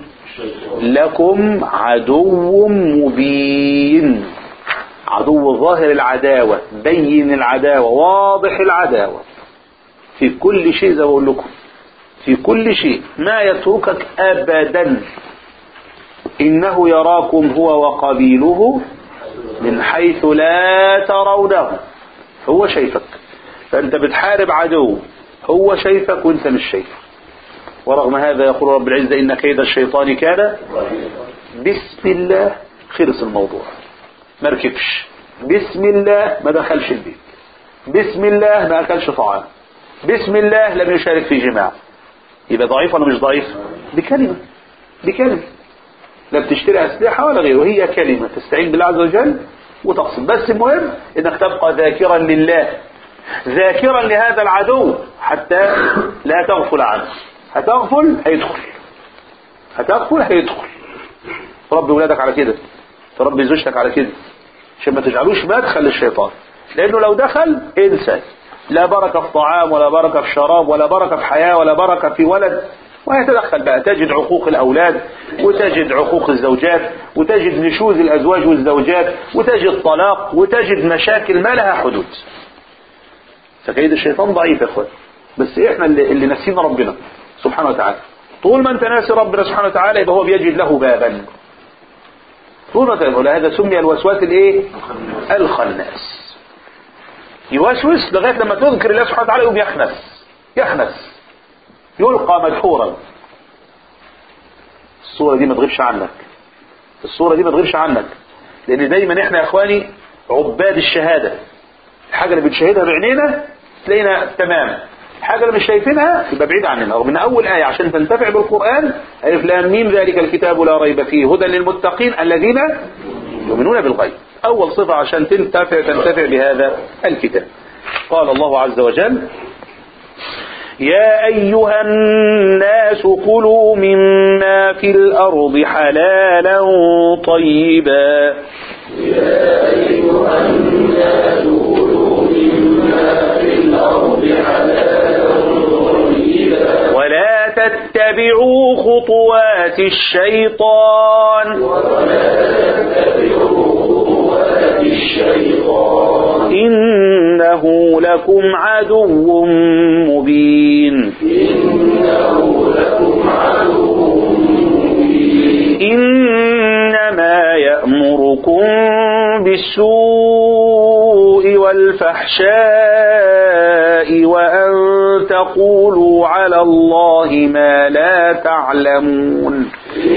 لكم عدو مبين عدو ظاهر العداوة بين العداوة واضح العداوة في كل شيء زي ما بقول لكم في كل شيء ما يتركك أبدا إنه يراكم هو وقبيله من حيث لا ترونه هو شايفك فأنت بتحارب عدو هو شايفك وانت مش شايفه ورغم هذا يقول رب العزة إن كيد الشيطان كان بسم الله خلص الموضوع ما ركبش بسم الله ما دخلش البيت بسم الله ما أكلش طعام بسم الله لم يشارك في جماع يبقى ضعيف ولا مش ضعيف بكلمة بكلمة لا بتشتري أسلحة ولا غيره هي كلمة تستعين بالله عز وجل وتقصد بس المهم انك تبقى ذاكرا لله ذاكرا لهذا العدو حتى لا تغفل عنه هتغفل هيدخل هتغفل هيدخل تربي ولادك على كده تربي زوجتك على كده عشان ما تجعلوش مدخل للشيطان لانه لو دخل انسى لا بركة في طعام ولا بركة في شراب ولا بركة في حياة ولا بركة في ولد ويتدخل بقى تجد عقوق الأولاد وتجد عقوق الزوجات وتجد نشوز الأزواج والزوجات وتجد طلاق وتجد مشاكل ما لها حدود فكيد الشيطان ضعيف يا اخوان بس احنا اللي, اللي نسينا ربنا سبحانه وتعالى طول ما انت ناسي ربنا سبحانه وتعالى يبقى هو بيجد له بابا طول ما انت ولهذا سمي الوسواس الايه الخناس يوسوس لغايه لما تذكر الله سبحانه وتعالى يقوم يخنس يخنس يلقى مدحورا الصورة دي ما تغيبش عنك الصورة دي ما تغيبش عنك لان دايما احنا يا اخواني عباد الشهادة الحاجة اللي بنشاهدها بعينينا تلاقينا تمام الحاجة اللي مش شايفينها يبقى بعيد عننا رغم ان اول آية عشان تنتفع بالقرآن ألف لام ميم ذلك الكتاب لا ريب فيه هدى للمتقين الذين يؤمنون بالغيب اول صفة عشان تنتفع تنتفع بهذا الكتاب قال الله عز وجل يا أيها الناس كلوا مما في الأرض حلالا طيبا يا أيها الناس كلوا مما في الأرض حلالا طيبا ولا تتبعوا خطوات الشيطان ولا تتبعوا خطوات الشيطان إنه لكم عدو مبين إنه لكم عدو مبين إنما يأمركم بالسوء والفحشاء وأن تقولوا على الله ما لا تعلمون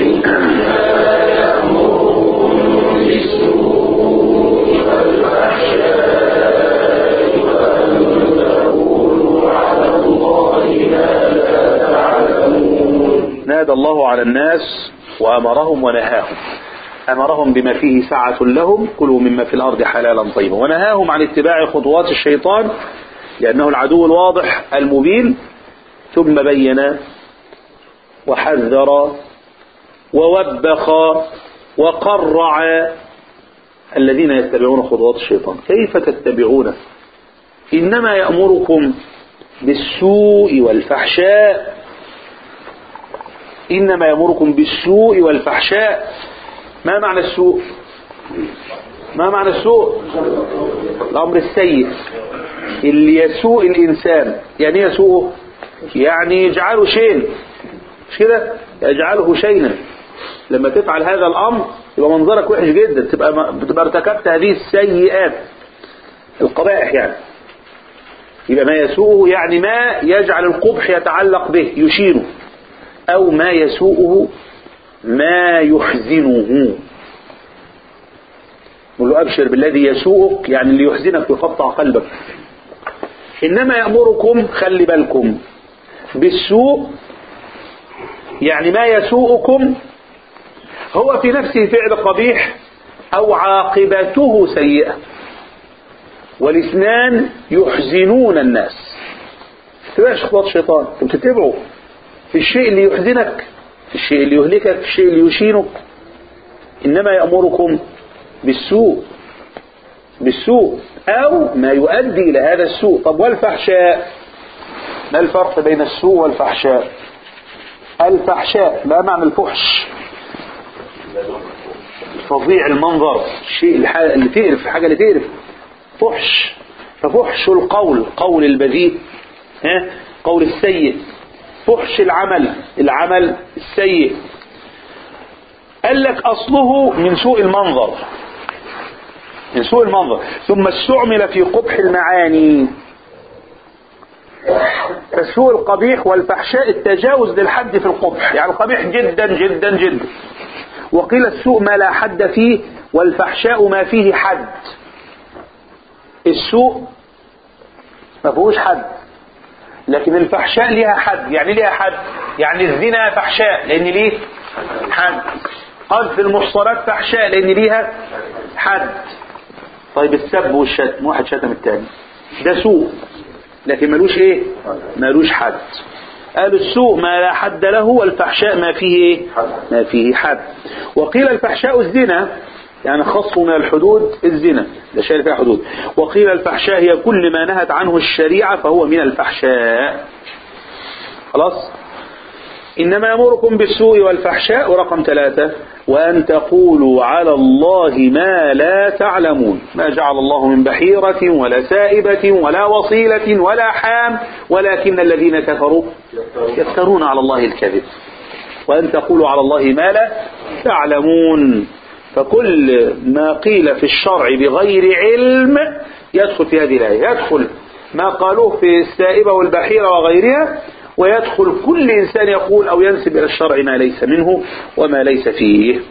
نادى الله على الناس وأمرهم ونهاهم أمرهم بما فيه سعة لهم كلوا مما في الأرض حلالا طيبا ونهاهم عن اتباع خطوات الشيطان لأنه العدو الواضح المبين ثم بين وحذر ووبخ وقرع الذين يتبعون خطوات الشيطان كيف تتبعونه إنما يأمركم بالسوء والفحشاء إنما يأمركم بالسوء والفحشاء ما معنى السوء ما معنى السوء الأمر السيء اللي يسوء الإنسان يعني يسوءه يعني يجعله شين مش كده يجعله شينا لما تفعل هذا الأمر يبقى منظرك وحش جدا تبقى بتبقى ارتكبت هذه السيئات القبائح يعني يبقى ما يسوءه يعني ما يجعل القبح يتعلق به يشينه أو ما يسوءه ما يحزنه نقول له أبشر بالذي يسوءك يعني اللي يحزنك ويقطع قلبك إنما يأمركم خلي بالكم بالسوء يعني ما يسوءكم هو في نفسه فعل قبيح أو عاقبته سيئة والاثنان يحزنون الناس تبقاش خطوات شيطان انت بتتبعه في الشيء اللي يحزنك في الشيء اللي يهلكك في الشيء اللي يشينك إنما يأمركم بالسوء بالسوء أو ما يؤدي إلى هذا السوء طب والفحشاء ما الفرق بين السوء والفحشاء الفحشاء ما معنى الفحش فظيع المنظر الشيء الح- اللي تقرف الحاجة اللي تقرف فحش ففحش القول قول البذيء ها قول السيء فحش العمل العمل السيء قال لك أصله من سوء المنظر من سوء المنظر ثم استعمل في قبح المعاني فالسوء القبيح والفحشاء التجاوز للحد في القبح يعني القبيح جدا جدا جدا وقيل السوء ما لا حد فيه والفحشاء ما فيه حد السوء ما فيهوش حد لكن الفحشاء ليها حد يعني ليها حد يعني الزنا فحشاء لان ليه حد قذف المحصنات فحشاء لان ليها حد طيب السب والشتم واحد شتم التاني ده سوء لكن ملوش ايه ملوش حد قال السوء ما لا حد له والفحشاء ما فيه ايه ما فيه حد وقيل الفحشاء الزنا يعني خص من الحدود الزنا ده شيء فيها حدود وقيل الفحشاء هي كل ما نهت عنه الشريعة فهو من الفحشاء خلاص إنما يأمركم بالسوء والفحشاء ورقم ثلاثة وأن تقولوا على الله ما لا تعلمون ما جعل الله من بحيرة ولا سائبة ولا وصيلة ولا حام ولكن الذين كفروا يفترون على الله الكذب وأن تقولوا على الله ما لا تعلمون فكل ما قيل في الشرع بغير علم يدخل في هذه الآية يدخل ما قالوه في السائبة والبحيرة وغيرها ويدخل كل إنسان يقول أو ينسب إلى الشرع ما ليس منه وما ليس فيه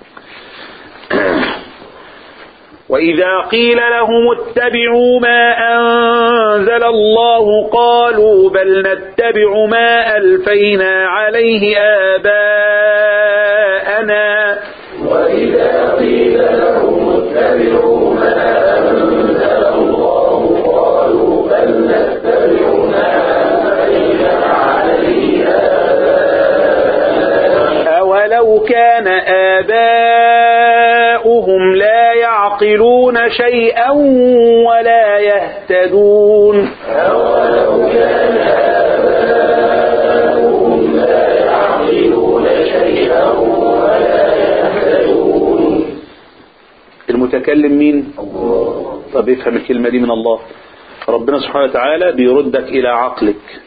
وإذا قيل لهم اتبعوا ما أنزل الله قالوا بل نتبع ما ألفينا عليه آباءنا وإذا قيل لهم اتبعوا ما أنزل الله قالوا بل نتبع ما ألفينا عليه أولو كان آباؤهم لا يعقلون شيئا ولا يهتدون أولو كان آباؤهم لا يعقلون شيئا ولا يهتدون المتكلم مين طب افهم الكلمة دي من الله ربنا سبحانه وتعالى بيردك إلى عقلك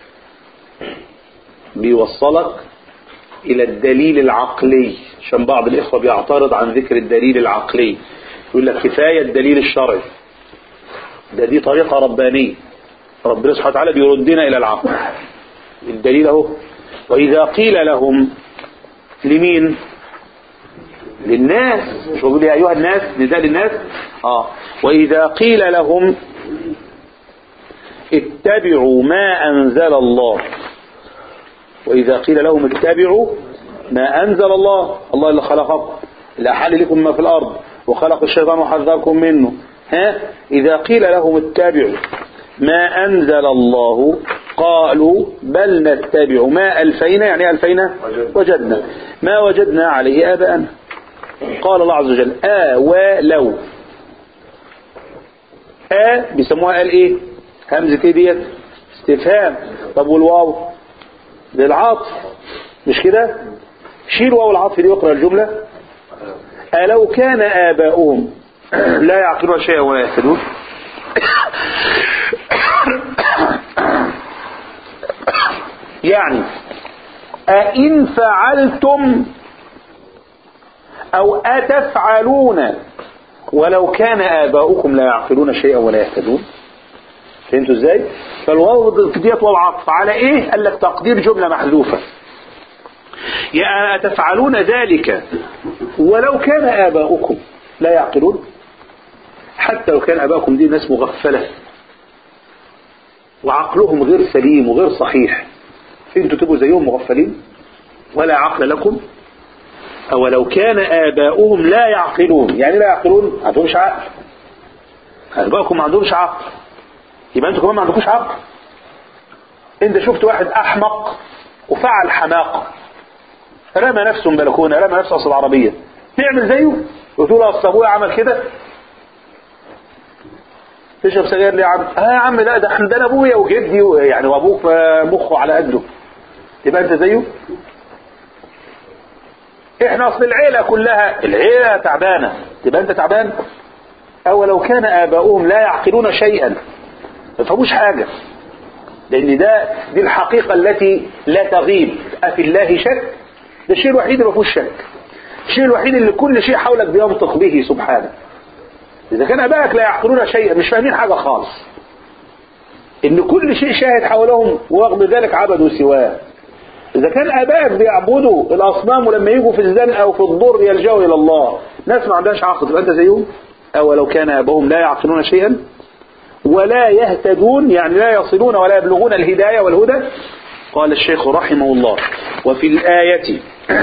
بيوصلك إلى الدليل العقلي عشان بعض الإخوة بيعترض عن ذكر الدليل العقلي يقول لك كفاية الدليل الشرعي ده دي طريقة ربانية ربنا سبحانه وتعالى بيردنا إلى العقل الدليل اهو وإذا قيل لهم لمين للناس مش بقول يا أيها الناس نداء للناس آه وإذا قيل لهم اتبعوا ما أنزل الله وإذا قيل لهم اتبعوا ما أنزل الله الله اللي خلقكم اللي أحل لكم ما في الأرض وخلق الشيطان وحذركم منه ها إذا قيل لهم اتبعوا ما أنزل الله قالوا بل نتبع ما ألفينا يعني ألفينا وجدنا ما وجدنا عليه آباءنا قال الله عز وجل آ ولو آ بيسموها قال إيه همزة إيه ديت استفهام طب والواو للعطف مش كده شيل واو العطف دي واقرا الجملة ألو كان آباؤهم لا يعقلون شيئا ولا يهتدون يعني أئن فعلتم أو أتفعلون ولو كان آباؤكم لا يعقلون شيئا ولا يهتدون فهمتوا ازاي فالواو ديت واو عطف على ايه قال لك تقدير جملة محذوفة يا أتفعلون ذلك ولو كان آباؤكم لا يعقلون حتى لو كان آباؤكم دي ناس مغفلة وعقلهم غير سليم وغير صحيح انتوا تبقوا زيهم مغفلين ولا عقل لكم أولو كان آباؤهم لا يعقلون يعني لا يعقلون ما عندهمش عقل آباؤكم ما عندهمش عقل يبقى انتوا كمان ما عندكوش عقل انت شفت واحد احمق وفعل حماقة رمى نفسه من بلكونة رمى نفسه اصل العربية تعمل زيه وتقول اصل ابويا عمل كده تشرب سجاير ليه يا عم اه يا عم لا ده احنا ده أنا ابويا وجدي و- يعني وابوك آه، مخه على قده يبقى انت زيه احنا اصل العيلة كلها العيلة تعبانة تبقى انت تعبان او لو كان اباؤهم لا يعقلون شيئا ما يفهموش حاجة لان ده دي الحقيقة التي لا تغيب افي الله شك ده الشيء الوحيد اللي ما فيهوش شك الشيء الوحيد اللي كل شيء حولك بينطق به سبحانه اذا كان ابائك لا يعقلون شيئا مش فاهمين حاجة خالص ان كل شيء شاهد حولهم ورغم ذلك عبدوا سواه إذا كان آبائك بيعبدوا الأصنام ولما يجوا في الزنقة أو في الضر يلجأوا إلى الله ناس ما عندهاش عقل تبقى أنت زيهم أو لو كان آبائهم لا يعقلون شيئا ولا يهتدون يعني لا يصلون ولا يبلغون الهداية والهدى قال الشيخ رحمه الله وفي الآية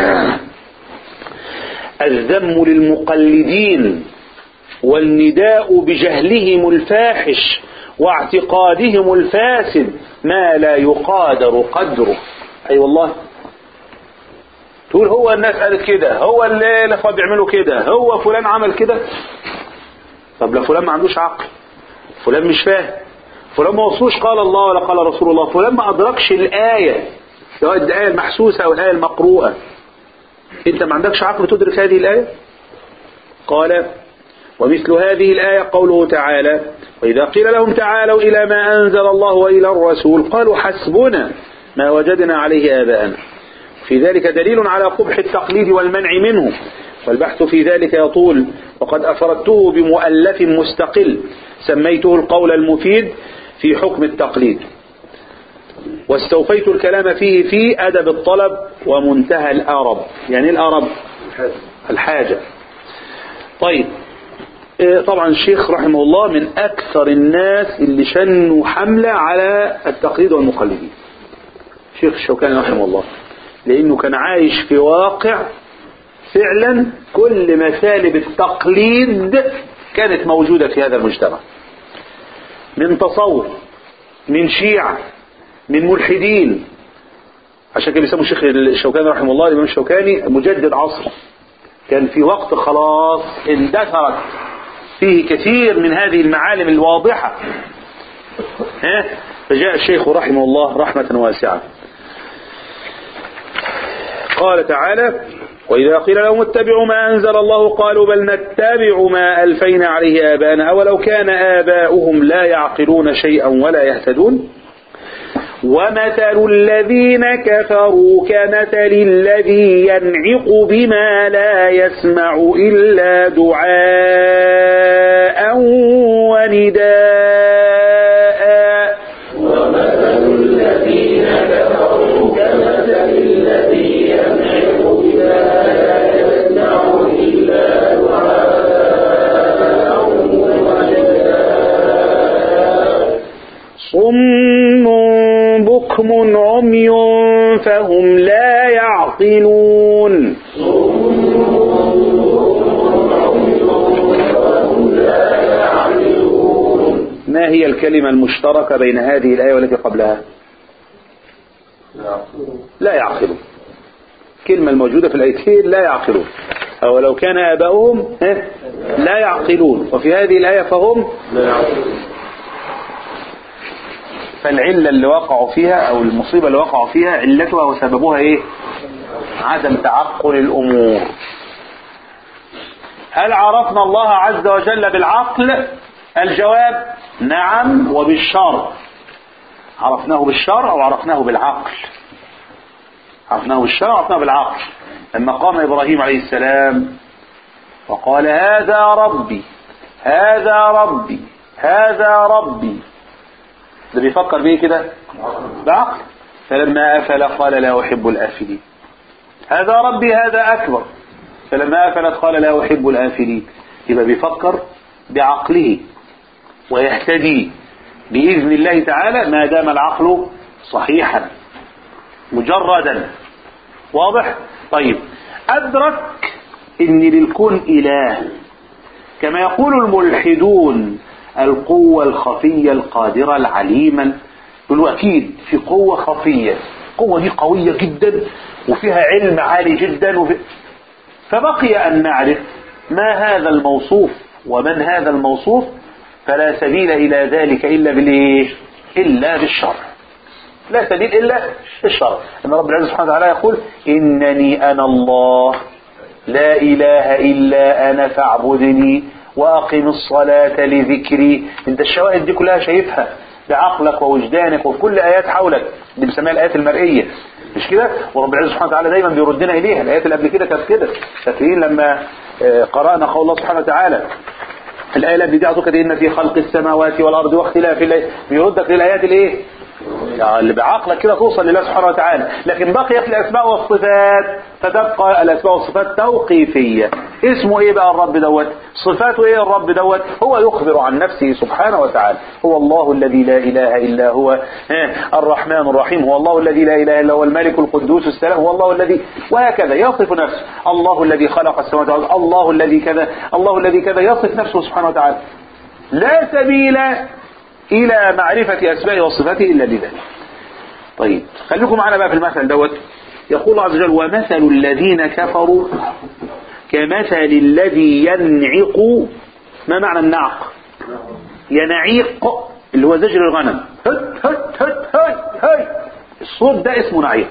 الذم للمقلدين والنداء بجهلهم الفاحش واعتقادهم الفاسد ما لا يقادر قدره اي أيوة والله تقول هو الناس قالت كده هو اللي الاخوه بيعملوا كده هو فلان عمل كده طب لا فلان ما عندوش عقل فلان مش فاهم فلان ما وصلوش قال الله ولا قال رسول الله فلان ما ادركش الايه سواء الايه المحسوسه او الايه المقروءه انت ما عندكش عقل تدرك هذه الايه قال ومثل هذه الآية قوله تعالى وإذا قيل لهم تعالوا إلى ما أنزل الله وإلى الرسول قالوا حسبنا ما وجدنا عليه آباءنا في ذلك دليل على قبح التقليد والمنع منه والبحث في ذلك يطول وقد أفردته بمؤلف مستقل سميته القول المفيد في حكم التقليد واستوفيت الكلام فيه في أدب الطلب ومنتهى الآرب يعني الآرب الحاجة طيب إيه طبعا الشيخ رحمه الله من أكثر الناس اللي شنوا حملة على التقليد والمقلدين الشيخ الشوكاني رحمه الله لأنه كان عايش في واقع فعلا كل مسالب التقليد كانت موجودة في هذا المجتمع من تصوف من شيعة من ملحدين عشان كده بيسموا الشيخ الشوكاني رحمه الله الإمام الشوكاني مجدد عصر كان في وقت خلاص اندثرت فيه كثير من هذه المعالم الواضحة ها؟ فجاء الشيخ رحمه الله رحمة واسعة قال تعالى وإذا قيل لهم اتبعوا ما أنزل الله قالوا بل نتبع ما ألفينا عليه آبانا أولو كان آباؤهم لا يعقلون شيئا ولا يهتدون ومثل الذين كفروا كمثل الذي ينعق بما لا يسمع إلا دعاء ونداء ومثل الذين كفروا كمثل الذي ينعق بما لا يسمع إلا دعاء ونداء صم بكم عمي فهم لا يعقلون ما هي الكلمة المشتركة بين هذه الآية والتي قبلها لا يعقلون الكلمة الموجودة في الآيتين لا يعقلون أو لو كان آباؤهم ها، لا يعقلون وفي هذه الآية فهم فالعلة اللي وقعوا فيها أو المصيبة اللي وقعوا فيها علتها وسببها إيه عدم تعقل الأمور هل عرفنا الله عز وجل بالعقل الجواب نعم وبالشرع عرفناه بالشرع وعرفناه بالعقل عرفناه بالشرع وعرفناه بالعقل لما قام إبراهيم عليه السلام وقال هذا ربي هذا ربي هذا ربي ده بيفكر بيه كده بعقل فلما أفل قال لا أحب الآفلين هذا ربي هذا أكبر فلما أفلت قال لا أحب الآفلين يبقى بيفكر بعقله ويهتدي بإذن الله تعالى ما دام العقل صحيحا مجردا واضح طيب أدرك إن للكون إله كما يقول الملحدون القوة الخفية القادرة العليمة يقولوا أكيد في قوة خفية القوة دي قوية جدا وفيها علم عالي جدا وفي... فبقي أن نعرف ما هذا الموصوف ومن هذا الموصوف فلا سبيل إلى ذلك إلا بالإيه؟ إلا بالشرع لا سبيل إلا بالشرع أن رب العزة سبحانه وتعالى يقول إنني أنا الله لا إله إلا أنا فاعبدني وأقم الصلاة لذكري أنت الشواهد دي كلها شايفها بعقلك ووجدانك وفي كل آيات حولك دي بنسميها الآيات المرئية مش كده ورب العزة سبحانه وتعالى دايما بيردنا إليها الآيات اللي قبل كده كانت كده فاكرين لما آه، قرأنا قول الله سبحانه وتعالى الآية اللي قبل دي أعتقد إن في خلق السماوات والأرض واختلاف الليل بيردك للآيات الإيه؟ يعني اللي بعقلك كده توصل لله سبحانه وتعالى لكن بقيت الأسماء والصفات فتبقى الأسماء والصفات توقيفية اسمه إيه بقى الرب دوت صفاته إيه الرب دوت هو يخبر عن نفسه سبحانه وتعالى هو الله الذي لا إله إلا هو ها، الرحمن الرحيم هو الله الذي لا إله إلا هو الملك القدوس السلام هو الله الذي وهكذا يصف نفسه الله الذي خلق السماوات والأرض الله الذي كذا الله الذي كذا يصف نفسه سبحانه وتعالى لا سبيل إلى معرفة أسمائه وصفاته إلا بذلك طيب خليكم معنا بقى في المثل دوت يقول الله عز وجل ومثل الذين كفروا كمثل الذي ينعق ما معنى النعق ينعيق اللي هو زجر الغنم هت هت هت هت هت الصوت ده اسمه نعيق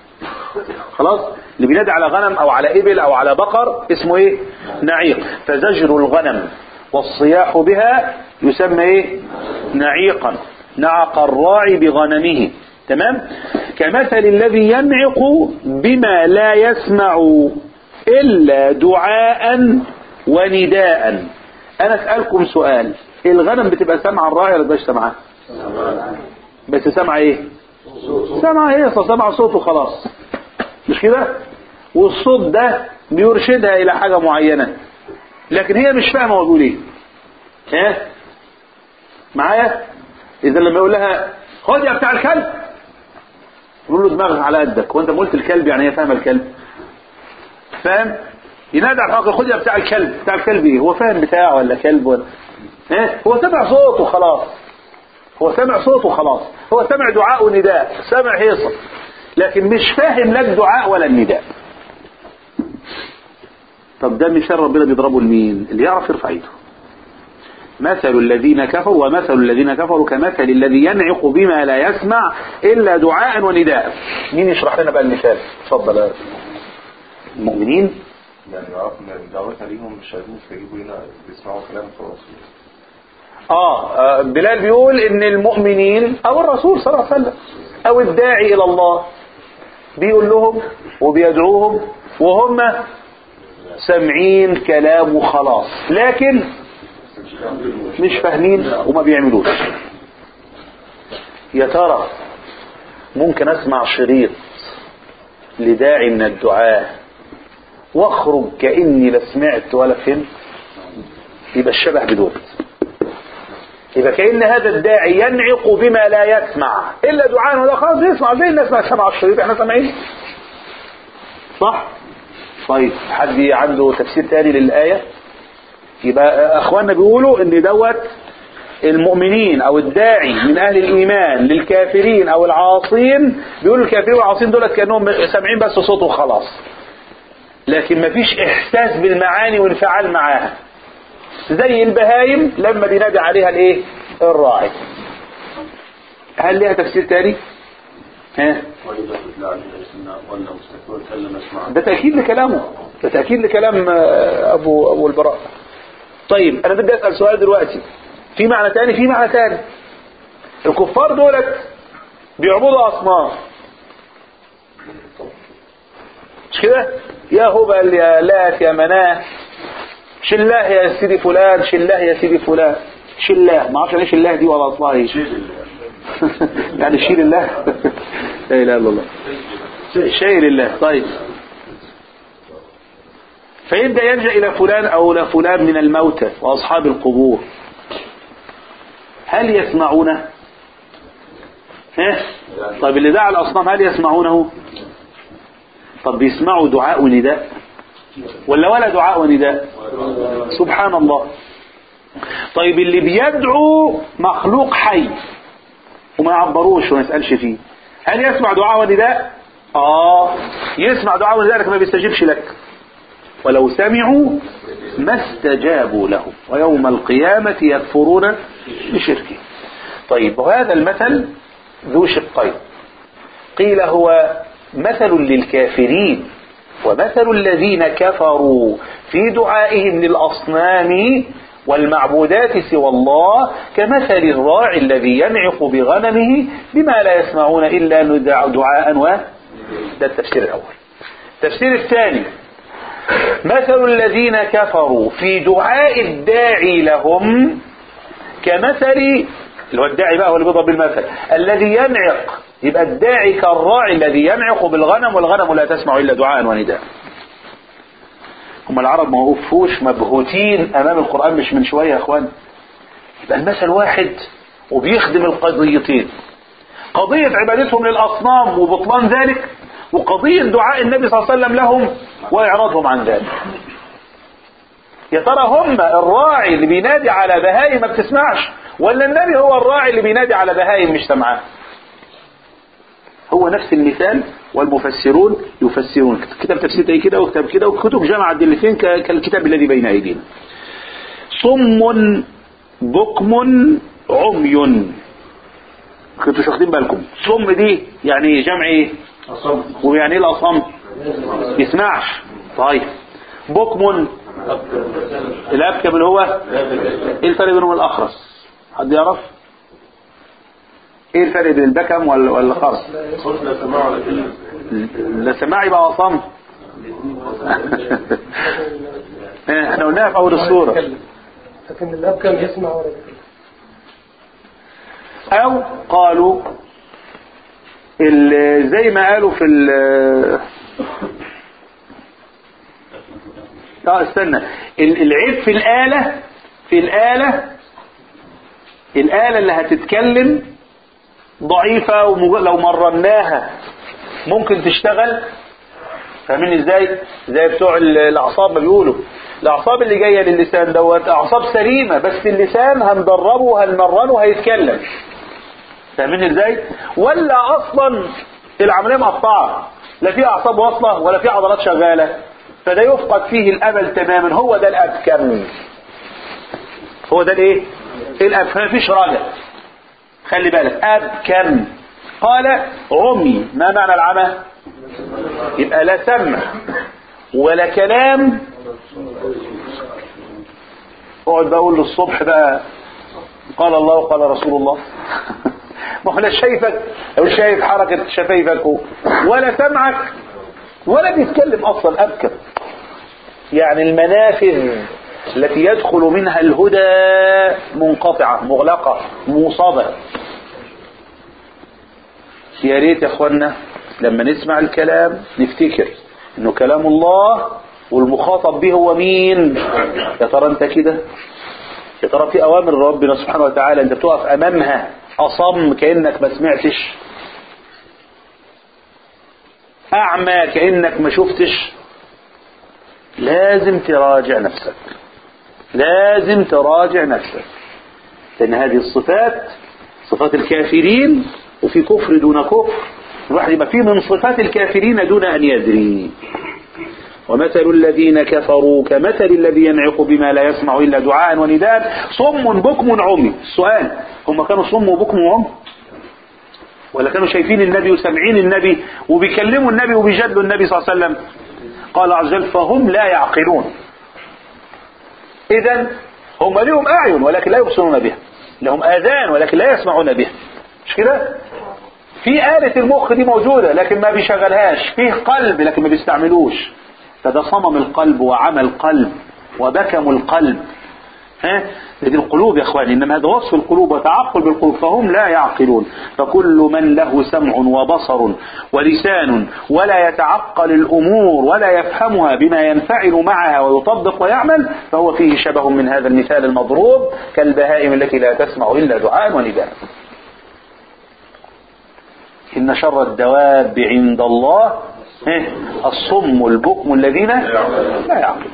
خلاص اللي بينادي على غنم او على ابل او على بقر اسمه ايه نعيق فزجر الغنم والصياح بها يسمى ايه نعيقا نعق الراعي بغنمه تمام كمثل الذي ينعق بما لا يسمع الا دعاء ونداء انا اسالكم سؤال الغنم بتبقى سامعه الراعي ولا مش سامعه بس سامعه ايه سامعه ايه سامعه صوته خلاص مش كده والصوت ده بيرشدها الى حاجه معينه لكن هي مش فاهمه هو بيقول ايه ها معايا اذا لما يقول لها خد يا بتاع الكلب يقول له دماغك على قدك وانت قلت الكلب يعني هي فاهمه الكلب فاهم ينادي على الحق خد يا بتاع الكلب بتاع الكلب ايه هو فاهم بتاعه ولا كلب ولا ها هو سمع صوته خلاص هو سمع صوته خلاص هو سمع دعاء ونداء سمع هيصه لكن مش فاهم لا الدعاء ولا النداء طب ده مثال ربنا بيضربه لمين اللي يعرف يرفع ايده مثل الذين كفروا ومثل الذين كفروا كمثل الذي ينعق بما لا يسمع الا دعاء ونداء مين يشرح لنا بقى المثال اتفضل يا المؤمنين يعني عرفنا ان دعوتنا ليهم مش عايزين يستجيبوا لنا بيسمعوا كلام الرسول آه, اه بلال بيقول ان المؤمنين او الرسول صلى الله عليه وسلم او الداعي الى الله بيقول لهم وبيدعوهم وهم سامعين كلامه خلاص لكن مش فاهمين وما بيعملوش يا ترى ممكن اسمع شريط لداعي من الدعاء واخرج كاني لا سمعت ولا فهمت يبقى الشبه بدون يبقى كأن هذا الداعي ينعق بما لا يسمع إلا دعاء ولا خلاص يسمع زي الناس ما سمع الشريط احنا سامعين صح طيب حد عنده تفسير تاني للآية يبقى أخواننا بيقولوا إن دوت المؤمنين أو الداعي من أهل الإيمان للكافرين أو العاصين بيقولوا الكافرين والعاصين دولت كأنهم سامعين بس صوته وخلاص لكن مفيش إحساس بالمعاني وانفعال معاها زي البهايم لما بينادي عليها الايه الراعي هل ليها تفسير تاني ها وإذا تتلى عليه آياتنا ولا مستكبر كلم اسمع ده تأكيد لكلامه ده تأكيد لكلام آه، أبو أبو البراء طيب أنا بدي أسأل سؤال دلوقتي في معنى تاني في معنى تاني الكفار دولت بيعبدوا أصنام مش كده يا هبل يا لات يا مناه شله يا سيدي فلان شله يا سيدي فلان شله ما اعرفش يعني ايه شله دي ولا اصلها ايه يعني شيل الله لا اله الا الله شيل الله طيب فيبدا يلجا الى فلان او الى فلان من الموتى واصحاب القبور هل يسمعونه ها طيب اللي دعا الأصنام هل يسمعونه طب بيسمعوا دعاء ونداء ولا ولا دعاء ونداء سبحان الله طيب اللي بيدعو مخلوق حي وما يعبروش وما يسألش فيه هل يسمع دعاء ونداء اه يسمع دعاء ونداء لكن ما بيستجيبش لك ولو سمعوا ما استجابوا له ويوم القيامة يكفرون بشركه طيب وهذا المثل ذو شقين قيل هو مثل للكافرين ومثل الذين كفروا في دعائهم للأصنام والمعبودات سوى الله كمثل الراعي الذي ينعق بغنمه بما لا يسمعون إلا ندع- دعاء و ده التفسير الأول التفسير الثاني مثل الذين كفروا في دعاء الداعي لهم كمثل اللي هو الداعي بقى هو اللي بيضرب بالمثل الذي ينعق يبقى الداعي كالراعي الذي ينعق بالغنم والغنم لا تسمع إلا دعاء ونداء هم العرب ما وقفوش مبهوتين أمام القرآن مش من شوية يا أخوان يبقى المثل واحد وبيخدم القضيتين قضية عبادتهم للأصنام وبطلان ذلك وقضية دعاء النبي صلى الله عليه وسلم لهم وإعراضهم عن ذلك يا ترى هم الراعي اللي بينادي على بهايم ما بتسمعش ولا النبي هو الراعي اللي بينادي على بهايم مش سمعاه هو نفس المثال والمفسرون يفسرون كتاب تفسير زي كده وكتاب كده وكتب جمع الدلتين ك- كالكتاب الذي بين أيدينا صم بكم عمي كنتوا مش واخدين بالكم صم دي يعني جمع ايه ويعني ايه الاصم يسمعش طيب بكم الابكم اللي هو ايه الفرق بينهم الاخرس حد يعرف ايه الفرق بين البكم وال- والخرس لا سماع يبقى اصم احنا قلناها في اول الصوره لكن الاب كان يسمع ولا يتكلم او قالوا ال- زي ما قالوا في ال اه استنى ال- العيب في الآلة في الآلة الآلة اللي هتتكلم ضعيفة ولو مرناها ممكن تشتغل فاهمين ازاي زي بتوع ال- الاعصاب ما بيقولوا الاعصاب اللي جايه للسان دوت اعصاب سليمه بس اللسان هندربه هنمرنه هيتكلم فاهمين ازاي ولا اصلا العمليه مقطعه لا في اعصاب واصله ولا في عضلات شغاله فده يفقد فيه الامل تماما هو ده الابكم هو ده الايه الابكم مفيش رجع خلي بالك ابكم قال عمي ما معنى العمى يبقى لا سمع ولا كلام اقعد بقى اقول له الصبح بقى قال الله وقال رسول الله ما هو لا شايفك او شايف حركة شفايفك ولا سمعك ولا بيتكلم اصلا ابكر يعني المنافذ التي يدخل منها الهدى منقطعة مغلقة موصدة يا ريت يا اخوانا لما نسمع الكلام نفتكر انه كلام الله والمخاطب به هو مين يا ترى انت كده يا ترى في اوامر ربنا سبحانه وتعالى انت بتقف امامها اصم كانك ما سمعتش اعمى كانك ما شفتش لازم تراجع نفسك لازم تراجع نفسك لان هذه الصفات صفات الكافرين وفي كفر دون كفر الواحد يبقى فيه من صفات الكافرين دون ان يدري ومثل الذين كفروا كمثل الذي ينعق بما لا يسمع إلا دعاء ونداء صم بكم عمي السؤال هم كانوا صم وبكم وعمي ولا كانوا شايفين النبي وسامعين النبي وبيكلموا النبي وبيجادلوا النبي صلى الله عليه وسلم قال عز وجل فهم لا يعقلون إذا هم لهم أعين ولكن لا يبصرون بها لهم آذان ولكن لا يسمعون بها مش كده في آلة المخ دي موجودة لكن ما بيشغلهاش فيه قلب لكن ما بيستعملوش فده صمم القلب وعمى القلب وبكم القلب ها دي القلوب يا اخواني انما هذا وصف القلوب وتعقل بالقلوب فهم لا يعقلون فكل من له سمع وبصر ولسان ولا يتعقل الامور ولا يفهمها بما ينفعل معها ويطبق ويعمل فهو فيه شبه من هذا المثال المضروب كالبهائم التي لا تسمع الا دعاء ونداء إن شر الدواب عند الله ها، الصم البكم الذين لا يعقلون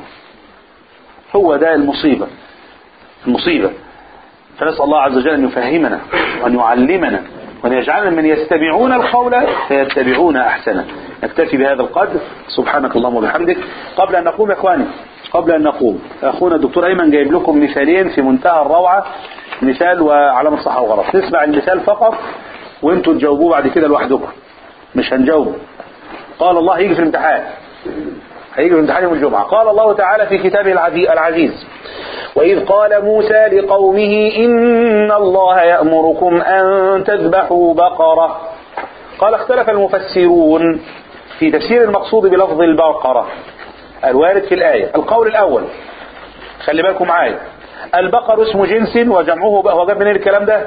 هو ده المصيبة المصيبة فنسأل الله عز وجل أن يفهمنا وأن يعلمنا وأن يجعلنا من يستمعون القول فيتبعون أحسنه نكتفي بهذا القدر سبحانك اللهم وبحمدك قبل أن نقوم يا إخواني قبل أن نقوم أخونا الدكتور أيمن جايب لكم مثالين في منتهى الروعة مثال وعلامة صح وغلط نسمع المثال فقط وانتوا تجاوبوه بعد كده لوحدكم مش هنجاوبه قال الله هيجي في الامتحان هيجي في امتحان يوم الجمعة قال الله تعالى في كتابه العزي- العزيز وإذ قال موسى لقومه إن الله يأمركم أن تذبحوا بقرة قال اختلف المفسرون في تفسير المقصود بلفظ البقرة الوارد في الآية القول الأول خلي بالكم معايا البقر اسم جنس وجمعه بقى هو جاب منين الكلام ده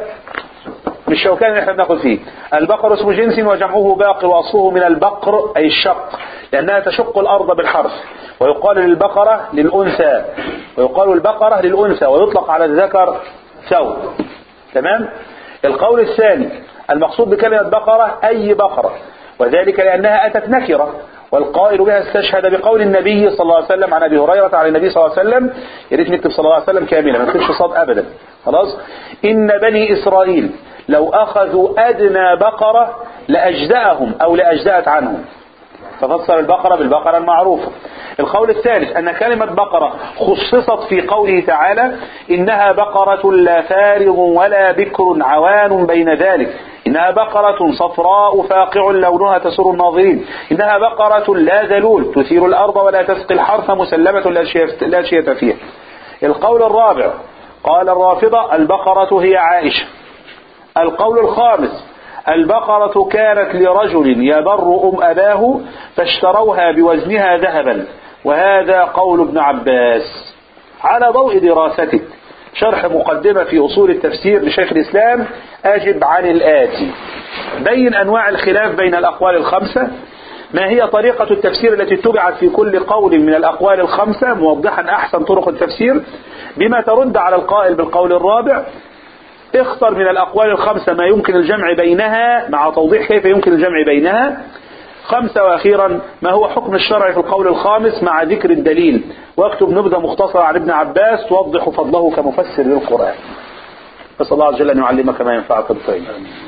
مش شوكان اللي احنا بناخد فيه البقر اسم جنس وجمعه باقر واصله من البقر اي الشق لانها تشق الارض بالحرف ويقال للبقرة للانثى ويقال البقرة للانثى ويطلق على الذكر ثوب تمام القول الثاني المقصود بكلمة بقرة اي بقرة وذلك لانها اتت نكرة والقائل بها استشهد بقول النبي صلى الله عليه وسلم عن ابي هريره عن النبي صلى الله عليه وسلم يا ريت نكتب صلى الله عليه وسلم كاملا ما نكتبش صاد ابدا خلاص ان بني اسرائيل لو اخذوا ادنى بقره لاجزاهم او لاجزات عنهم ففسر البقرة بالبقرة المعروفة القول الثالث أن كلمة بقرة خصصت في قوله تعالى إنها بقرة لا فارغ ولا بكر عوان بين ذلك إنها بقرة صفراء فاقع لونها تسر الناظرين إنها بقرة لا ذلول تثير الأرض ولا تسقي الحرث مسلمة لا شية- لا شية فيها القول الرابع قال الرافضة البقرة هي عائشة القول الخامس البقرة كانت لرجل يبر أم أباه فاشتروها بوزنها ذهبا وهذا قول ابن عباس على ضوء دراستك شرح مقدمة في أصول التفسير لشيخ الإسلام أجب عن الآتي بين أنواع الخلاف بين الأقوال الخمسة ما هي طريقة التفسير التي اتبعت في كل قول من الأقوال الخمسة موضحا أحسن طرق التفسير بما ترد على القائل بالقول الرابع اختر من الأقوال الخمسة ما يمكن الجمع بينها مع توضيح كيف يمكن الجمع بينها خمسة وأخيرا ما هو حكم الشرع في القول الخامس مع ذكر الدليل واكتب نبذة مختصرة عن ابن عباس توضح فضله كمفسر للقرآن نسأل الله عز وجل أن يعلمك ما ينفعك بالطيب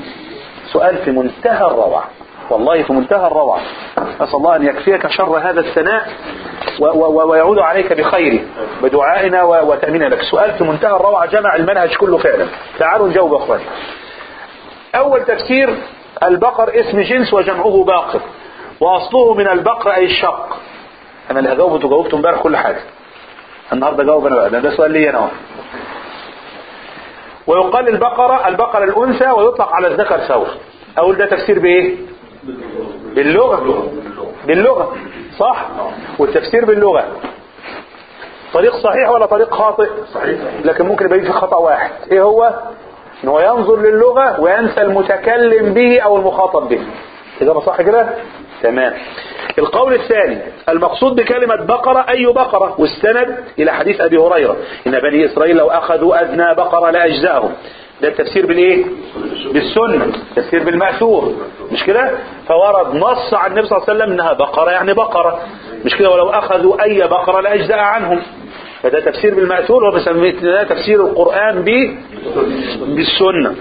سؤال في منتهى الروعة والله في منتهى الروعة أسأل الله أن يكفيك شر هذا الثناء و- و- ويعود عليك بخيره بدعائنا و- وتأميننا لك سؤال في منتهى الروعة جمع المنهج كله فعلا تعالوا نجاوب يا أخواني أول تفسير البقر اسم جنس وجمعه باقر وأصله من البقر أي الشق أنا اللي هجاوب انتوا جاوبتوا امبارح كل حاجة النهارده جاوب أنا بقى ده, ده سؤال لي أنا أهو. ويقال البقرة البقرة الأنثى ويطلق على الذكر ثور أقول ده تفسير بإيه؟ باللغة باللغة صح والتفسير باللغة طريق صحيح ولا طريق خاطئ صحيح لكن ممكن يبقى في خطأ واحد ايه هو ان هو ينظر للغة وينسى المتكلم به او المخاطب به كده صح كده تمام القول الثاني المقصود بكلمة بقرة أي بقرة واستند إلى حديث أبي هريرة إن بني إسرائيل لو أخذوا أدنى بقرة لأجزاهم ده التفسير بالإيه بالسنة تفسير بالمأثور مش كده فورد نص عن النبي صلى الله عليه وسلم إنها بقرة يعني بقرة مش كده ولو أخذوا أي بقرة لأجزاء عنهم فده تفسير بالمأثور وبسميه ده تفسير القرآن ب بالسنة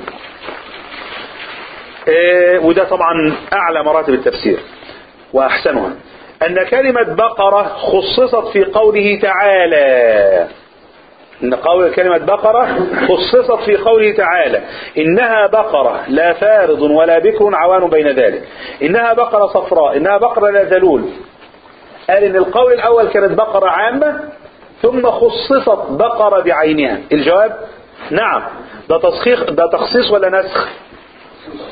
إيه وده طبعا أعلى مراتب التفسير وأحسنها أن كلمة بقرة خصصت في قوله تعالى إن قول كلمة بقرة خصصت في قوله تعالى إنها بقرة لا فارض ولا بكر عوان بين ذلك إنها بقرة صفراء إنها بقرة لا ذلول قال إن القول الأول كانت بقرة عامة ثم خصصت بقرة بعينها الجواب نعم ده تسخيص ده تخصيص ولا نسخ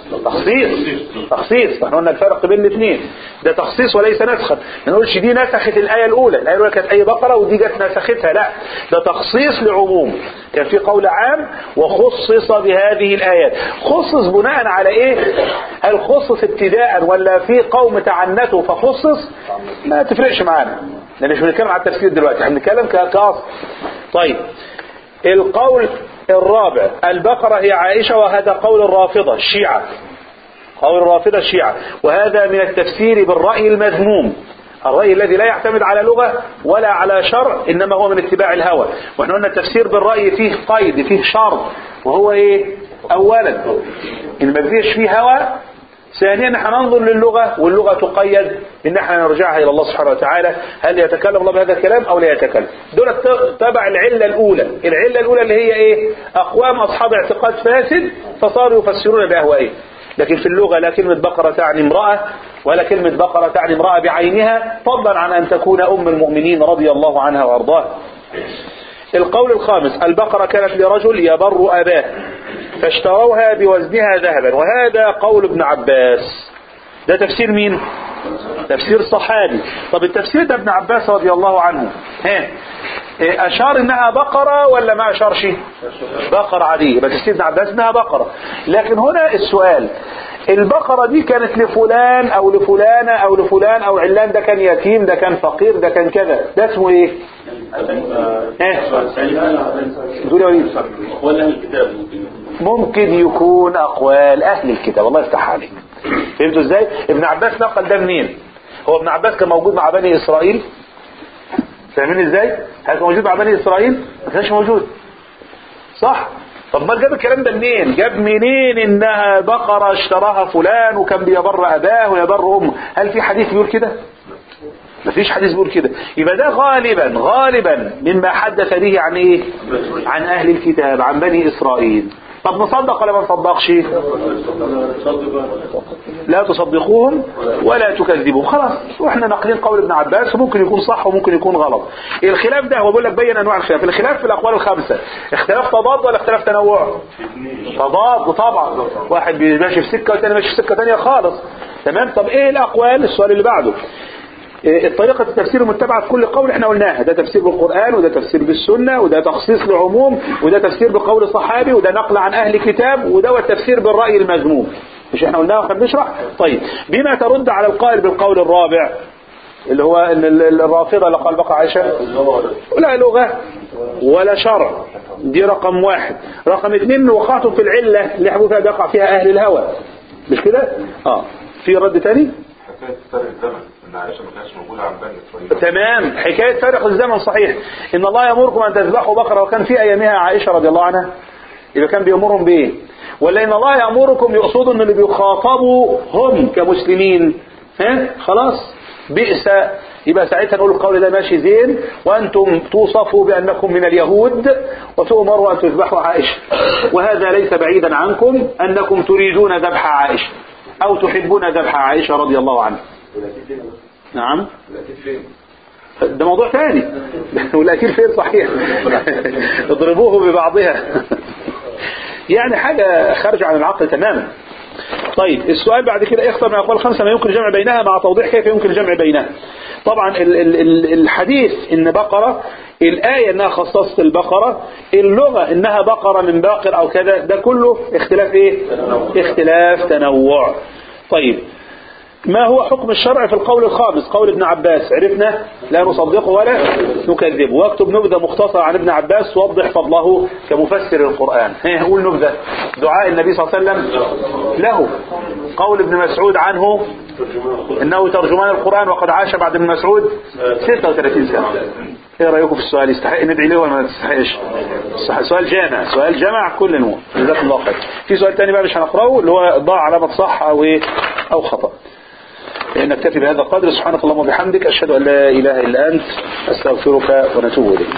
تخصيص تخصيص احنا قلنا الفرق بين الاثنين ده تخصيص وليس نسخا ما نقولش دي نسخت الايه الاولى الايه الاولى كانت اي بقره ودي جت نسختها لا ده تخصيص لعموم كان في قول عام وخصص بهذه الايات خصص بناء على ايه هل خصص ابتداء ولا في قوم تعنتوا فخصص ما تفرقش معانا لان مش بنتكلم على التفسير دلوقتي احنا بنتكلم ك- كاصل طيب القول الرابع البقرة هي عائشة وهذا قول الرافضة الشيعة قول الرافضة الشيعة وهذا من التفسير بالرأي المذموم الرأي الذي لا يعتمد على لغة ولا على شرع إنما هو من اتباع الهوى واحنا قلنا التفسير بالرأي فيه قيد فيه شرط وهو ايه اولا ان ما فيش فيه هوى ثانيا احنا ننظر للغة واللغة تقيد ان احنا نرجعها الى الله سبحانه وتعالى هل يتكلم الله بهذا الكلام او لا يتكلم دول تبع العلة الاولى العلة الاولى اللي هي ايه اقوام اصحاب اعتقاد فاسد فصاروا يفسرون باهوائهم لكن في اللغة لا كلمة بقرة تعني امرأة ولا كلمة بقرة تعني امرأة بعينها فضلا عن أن تكون أم المؤمنين رضي الله عنها وأرضاها القول الخامس البقرة كانت لرجل يبر أباه فاشتروها بوزنها ذهبا وهذا قول ابن عباس ده تفسير مين تفسير صحابي طب التفسير ده ابن عباس رضي الله عنه ها إيه، أشار إنها بقرة ولا ما أشارش بقرة عادية يبقى تفسير ابن عباس إنها بقرة لكن هنا السؤال البقرة دي كانت لفلان أو لفلانة أو لفلان أو علان ده كان يتيم ده كان فقير ده كان كذا ده اسمه إيه ايه دول يا وليد ولا أهل الكتاب ممكن ممكن يكون أقوال أهل الكتاب الله يفتح عليك فهمتوا إزاي ابن عباس نقل ده منين هو ابن عباس كان موجود مع بني إسرائيل فاهمين إزاي هل كان موجود مع بني إسرائيل ما كانش موجود صح طب ما جاب الكلام ده منين جاب منين انها بقرة اشتراها فلان وكان بيبر اباه ويبر امه هل في حديث بيقول كده مفيش حديث بيقول كده يبقى ده غالبا غالبا مما حدث به عن ايه عن اهل الكتاب عن بني اسرائيل طب نصدق ولا ما نصدقش لا تصدقوهم ولا تكذبوهم خلاص واحنا ناقلين قول ابن عباس وممكن يكون صح وممكن يكون غلط الخلاف ده هو بيقول لك بين انواع الخلاف الخلاف في الاقوال الخمسه اختلاف تضاد ولا اختلاف تنوع تضاد طبعا واحد ماشي في سكه والثاني ماشي في سكه ثانيه خالص تمام طب ايه الاقوال السؤال اللي بعده إيه طريقة التفسير المتبعة في كل قول احنا قلناها ده تفسير بالقرآن وده تفسير بالسنة وده تخصيص لعموم وده تفسير بقول صحابي وده نقل عن أهل كتاب وده التفسير بالرأي المذموم مش احنا قلناها واحنا بنشرح طيب بما ترد على القائل بالقول الرابع اللي هو ان ال- ال- الرافضة اللي قال بقى عائشة لا لغة ولا شرع دي رقم واحد رقم اثنين وقعتم في العلة اللي حبوا فيها بيقع فيها أهل الهوى مش كده اه في رد تاني حكاية فرق الزمن ان عائشة ما كانتش موجودة عن بني اسرائيل تمام حكاية فارق الزمن صحيح إن الله يأمركم أن تذبحوا بقرة وكان في أيامها عائشة رضي الله عنها يبقى كان بيأمرهم بإيه ولا إن الله يأمركم يقصدوا أن اللي بيخاطبوا هم كمسلمين ها خلاص بئس يبقى ساعتها نقول القول ده ماشي زين وأنتم توصفوا بأنكم من اليهود وتؤمروا أن تذبحوا عائشة وهذا ليس بعيدا عنكم أنكم تريدون ذبح عائشة أو تحبون ذبح عائشة رضي الله عنها نعم ده موضوع ثاني والاكيد فين صحيح اضربوه ببعضها يعني حاجة خارجة عن العقل تماما طيب السؤال بعد كده اختر من الاقوال الخمسه ما يمكن الجمع بينها مع توضيح كيف يمكن الجمع بينها طبعا ال- ال- ال- الحديث ان بقره الايه انها خصصت البقره اللغه انها بقره من باقر او كذا ده كله اختلاف ايه اختلاف تنوع طيب ما هو حكم الشرع في القول الخامس قول ابن عباس عرفنا لا نصدقه ولا نكذبه واكتب نبذة مختصرة عن ابن عباس توضح فضله كمفسر القرآن ها قول نبذة دعاء النبي صلى الله عليه وسلم له قول ابن مسعود عنه انه ترجمان القرآن وقد عاش بعد ابن مسعود 36 سنة ايه رأيكم في السؤال يستحق ندعي له ولا ما تستحقش صح- سؤال جامع سؤال جمع كل نوع جزاكم الله خير في سؤال تاني بقى مش هنقراه اللي هو ضاع علامة صح او ايه او خطأ نكتفي بهذا القدر سبحانك اللهم وبحمدك أشهد أن لا إله إلا أنت أستغفرك ونتوب إليك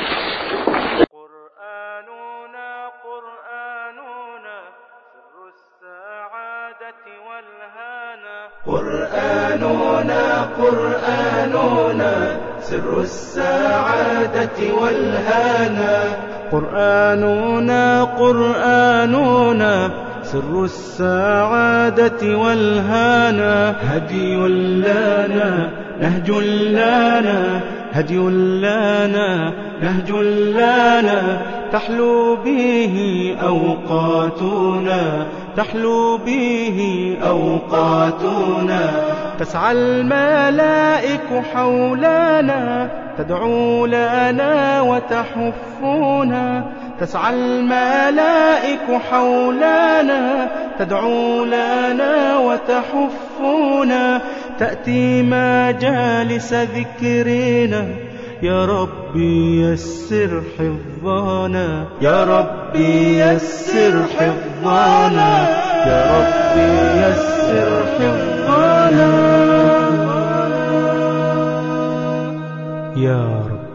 قرآننا قرآننا سر السعادة والهانا قرآننا قرآننا سر السعادة والهانا قرآننا قرآننا سر السعادة والهانا هدي لنا نهج لنا هدي لنا نهج لنا تحلو به أوقاتنا تحلو به أوقاتنا تسعى الملائك حولنا تدعو لنا وتحفنا تسعى الملائك حولنا تدعو لنا وتحفنا تأتي مجالس ذكرنا يا ربي يسر حفظنا يا ربي يسر حفظنا يا ربي يسر حفظنا يا رب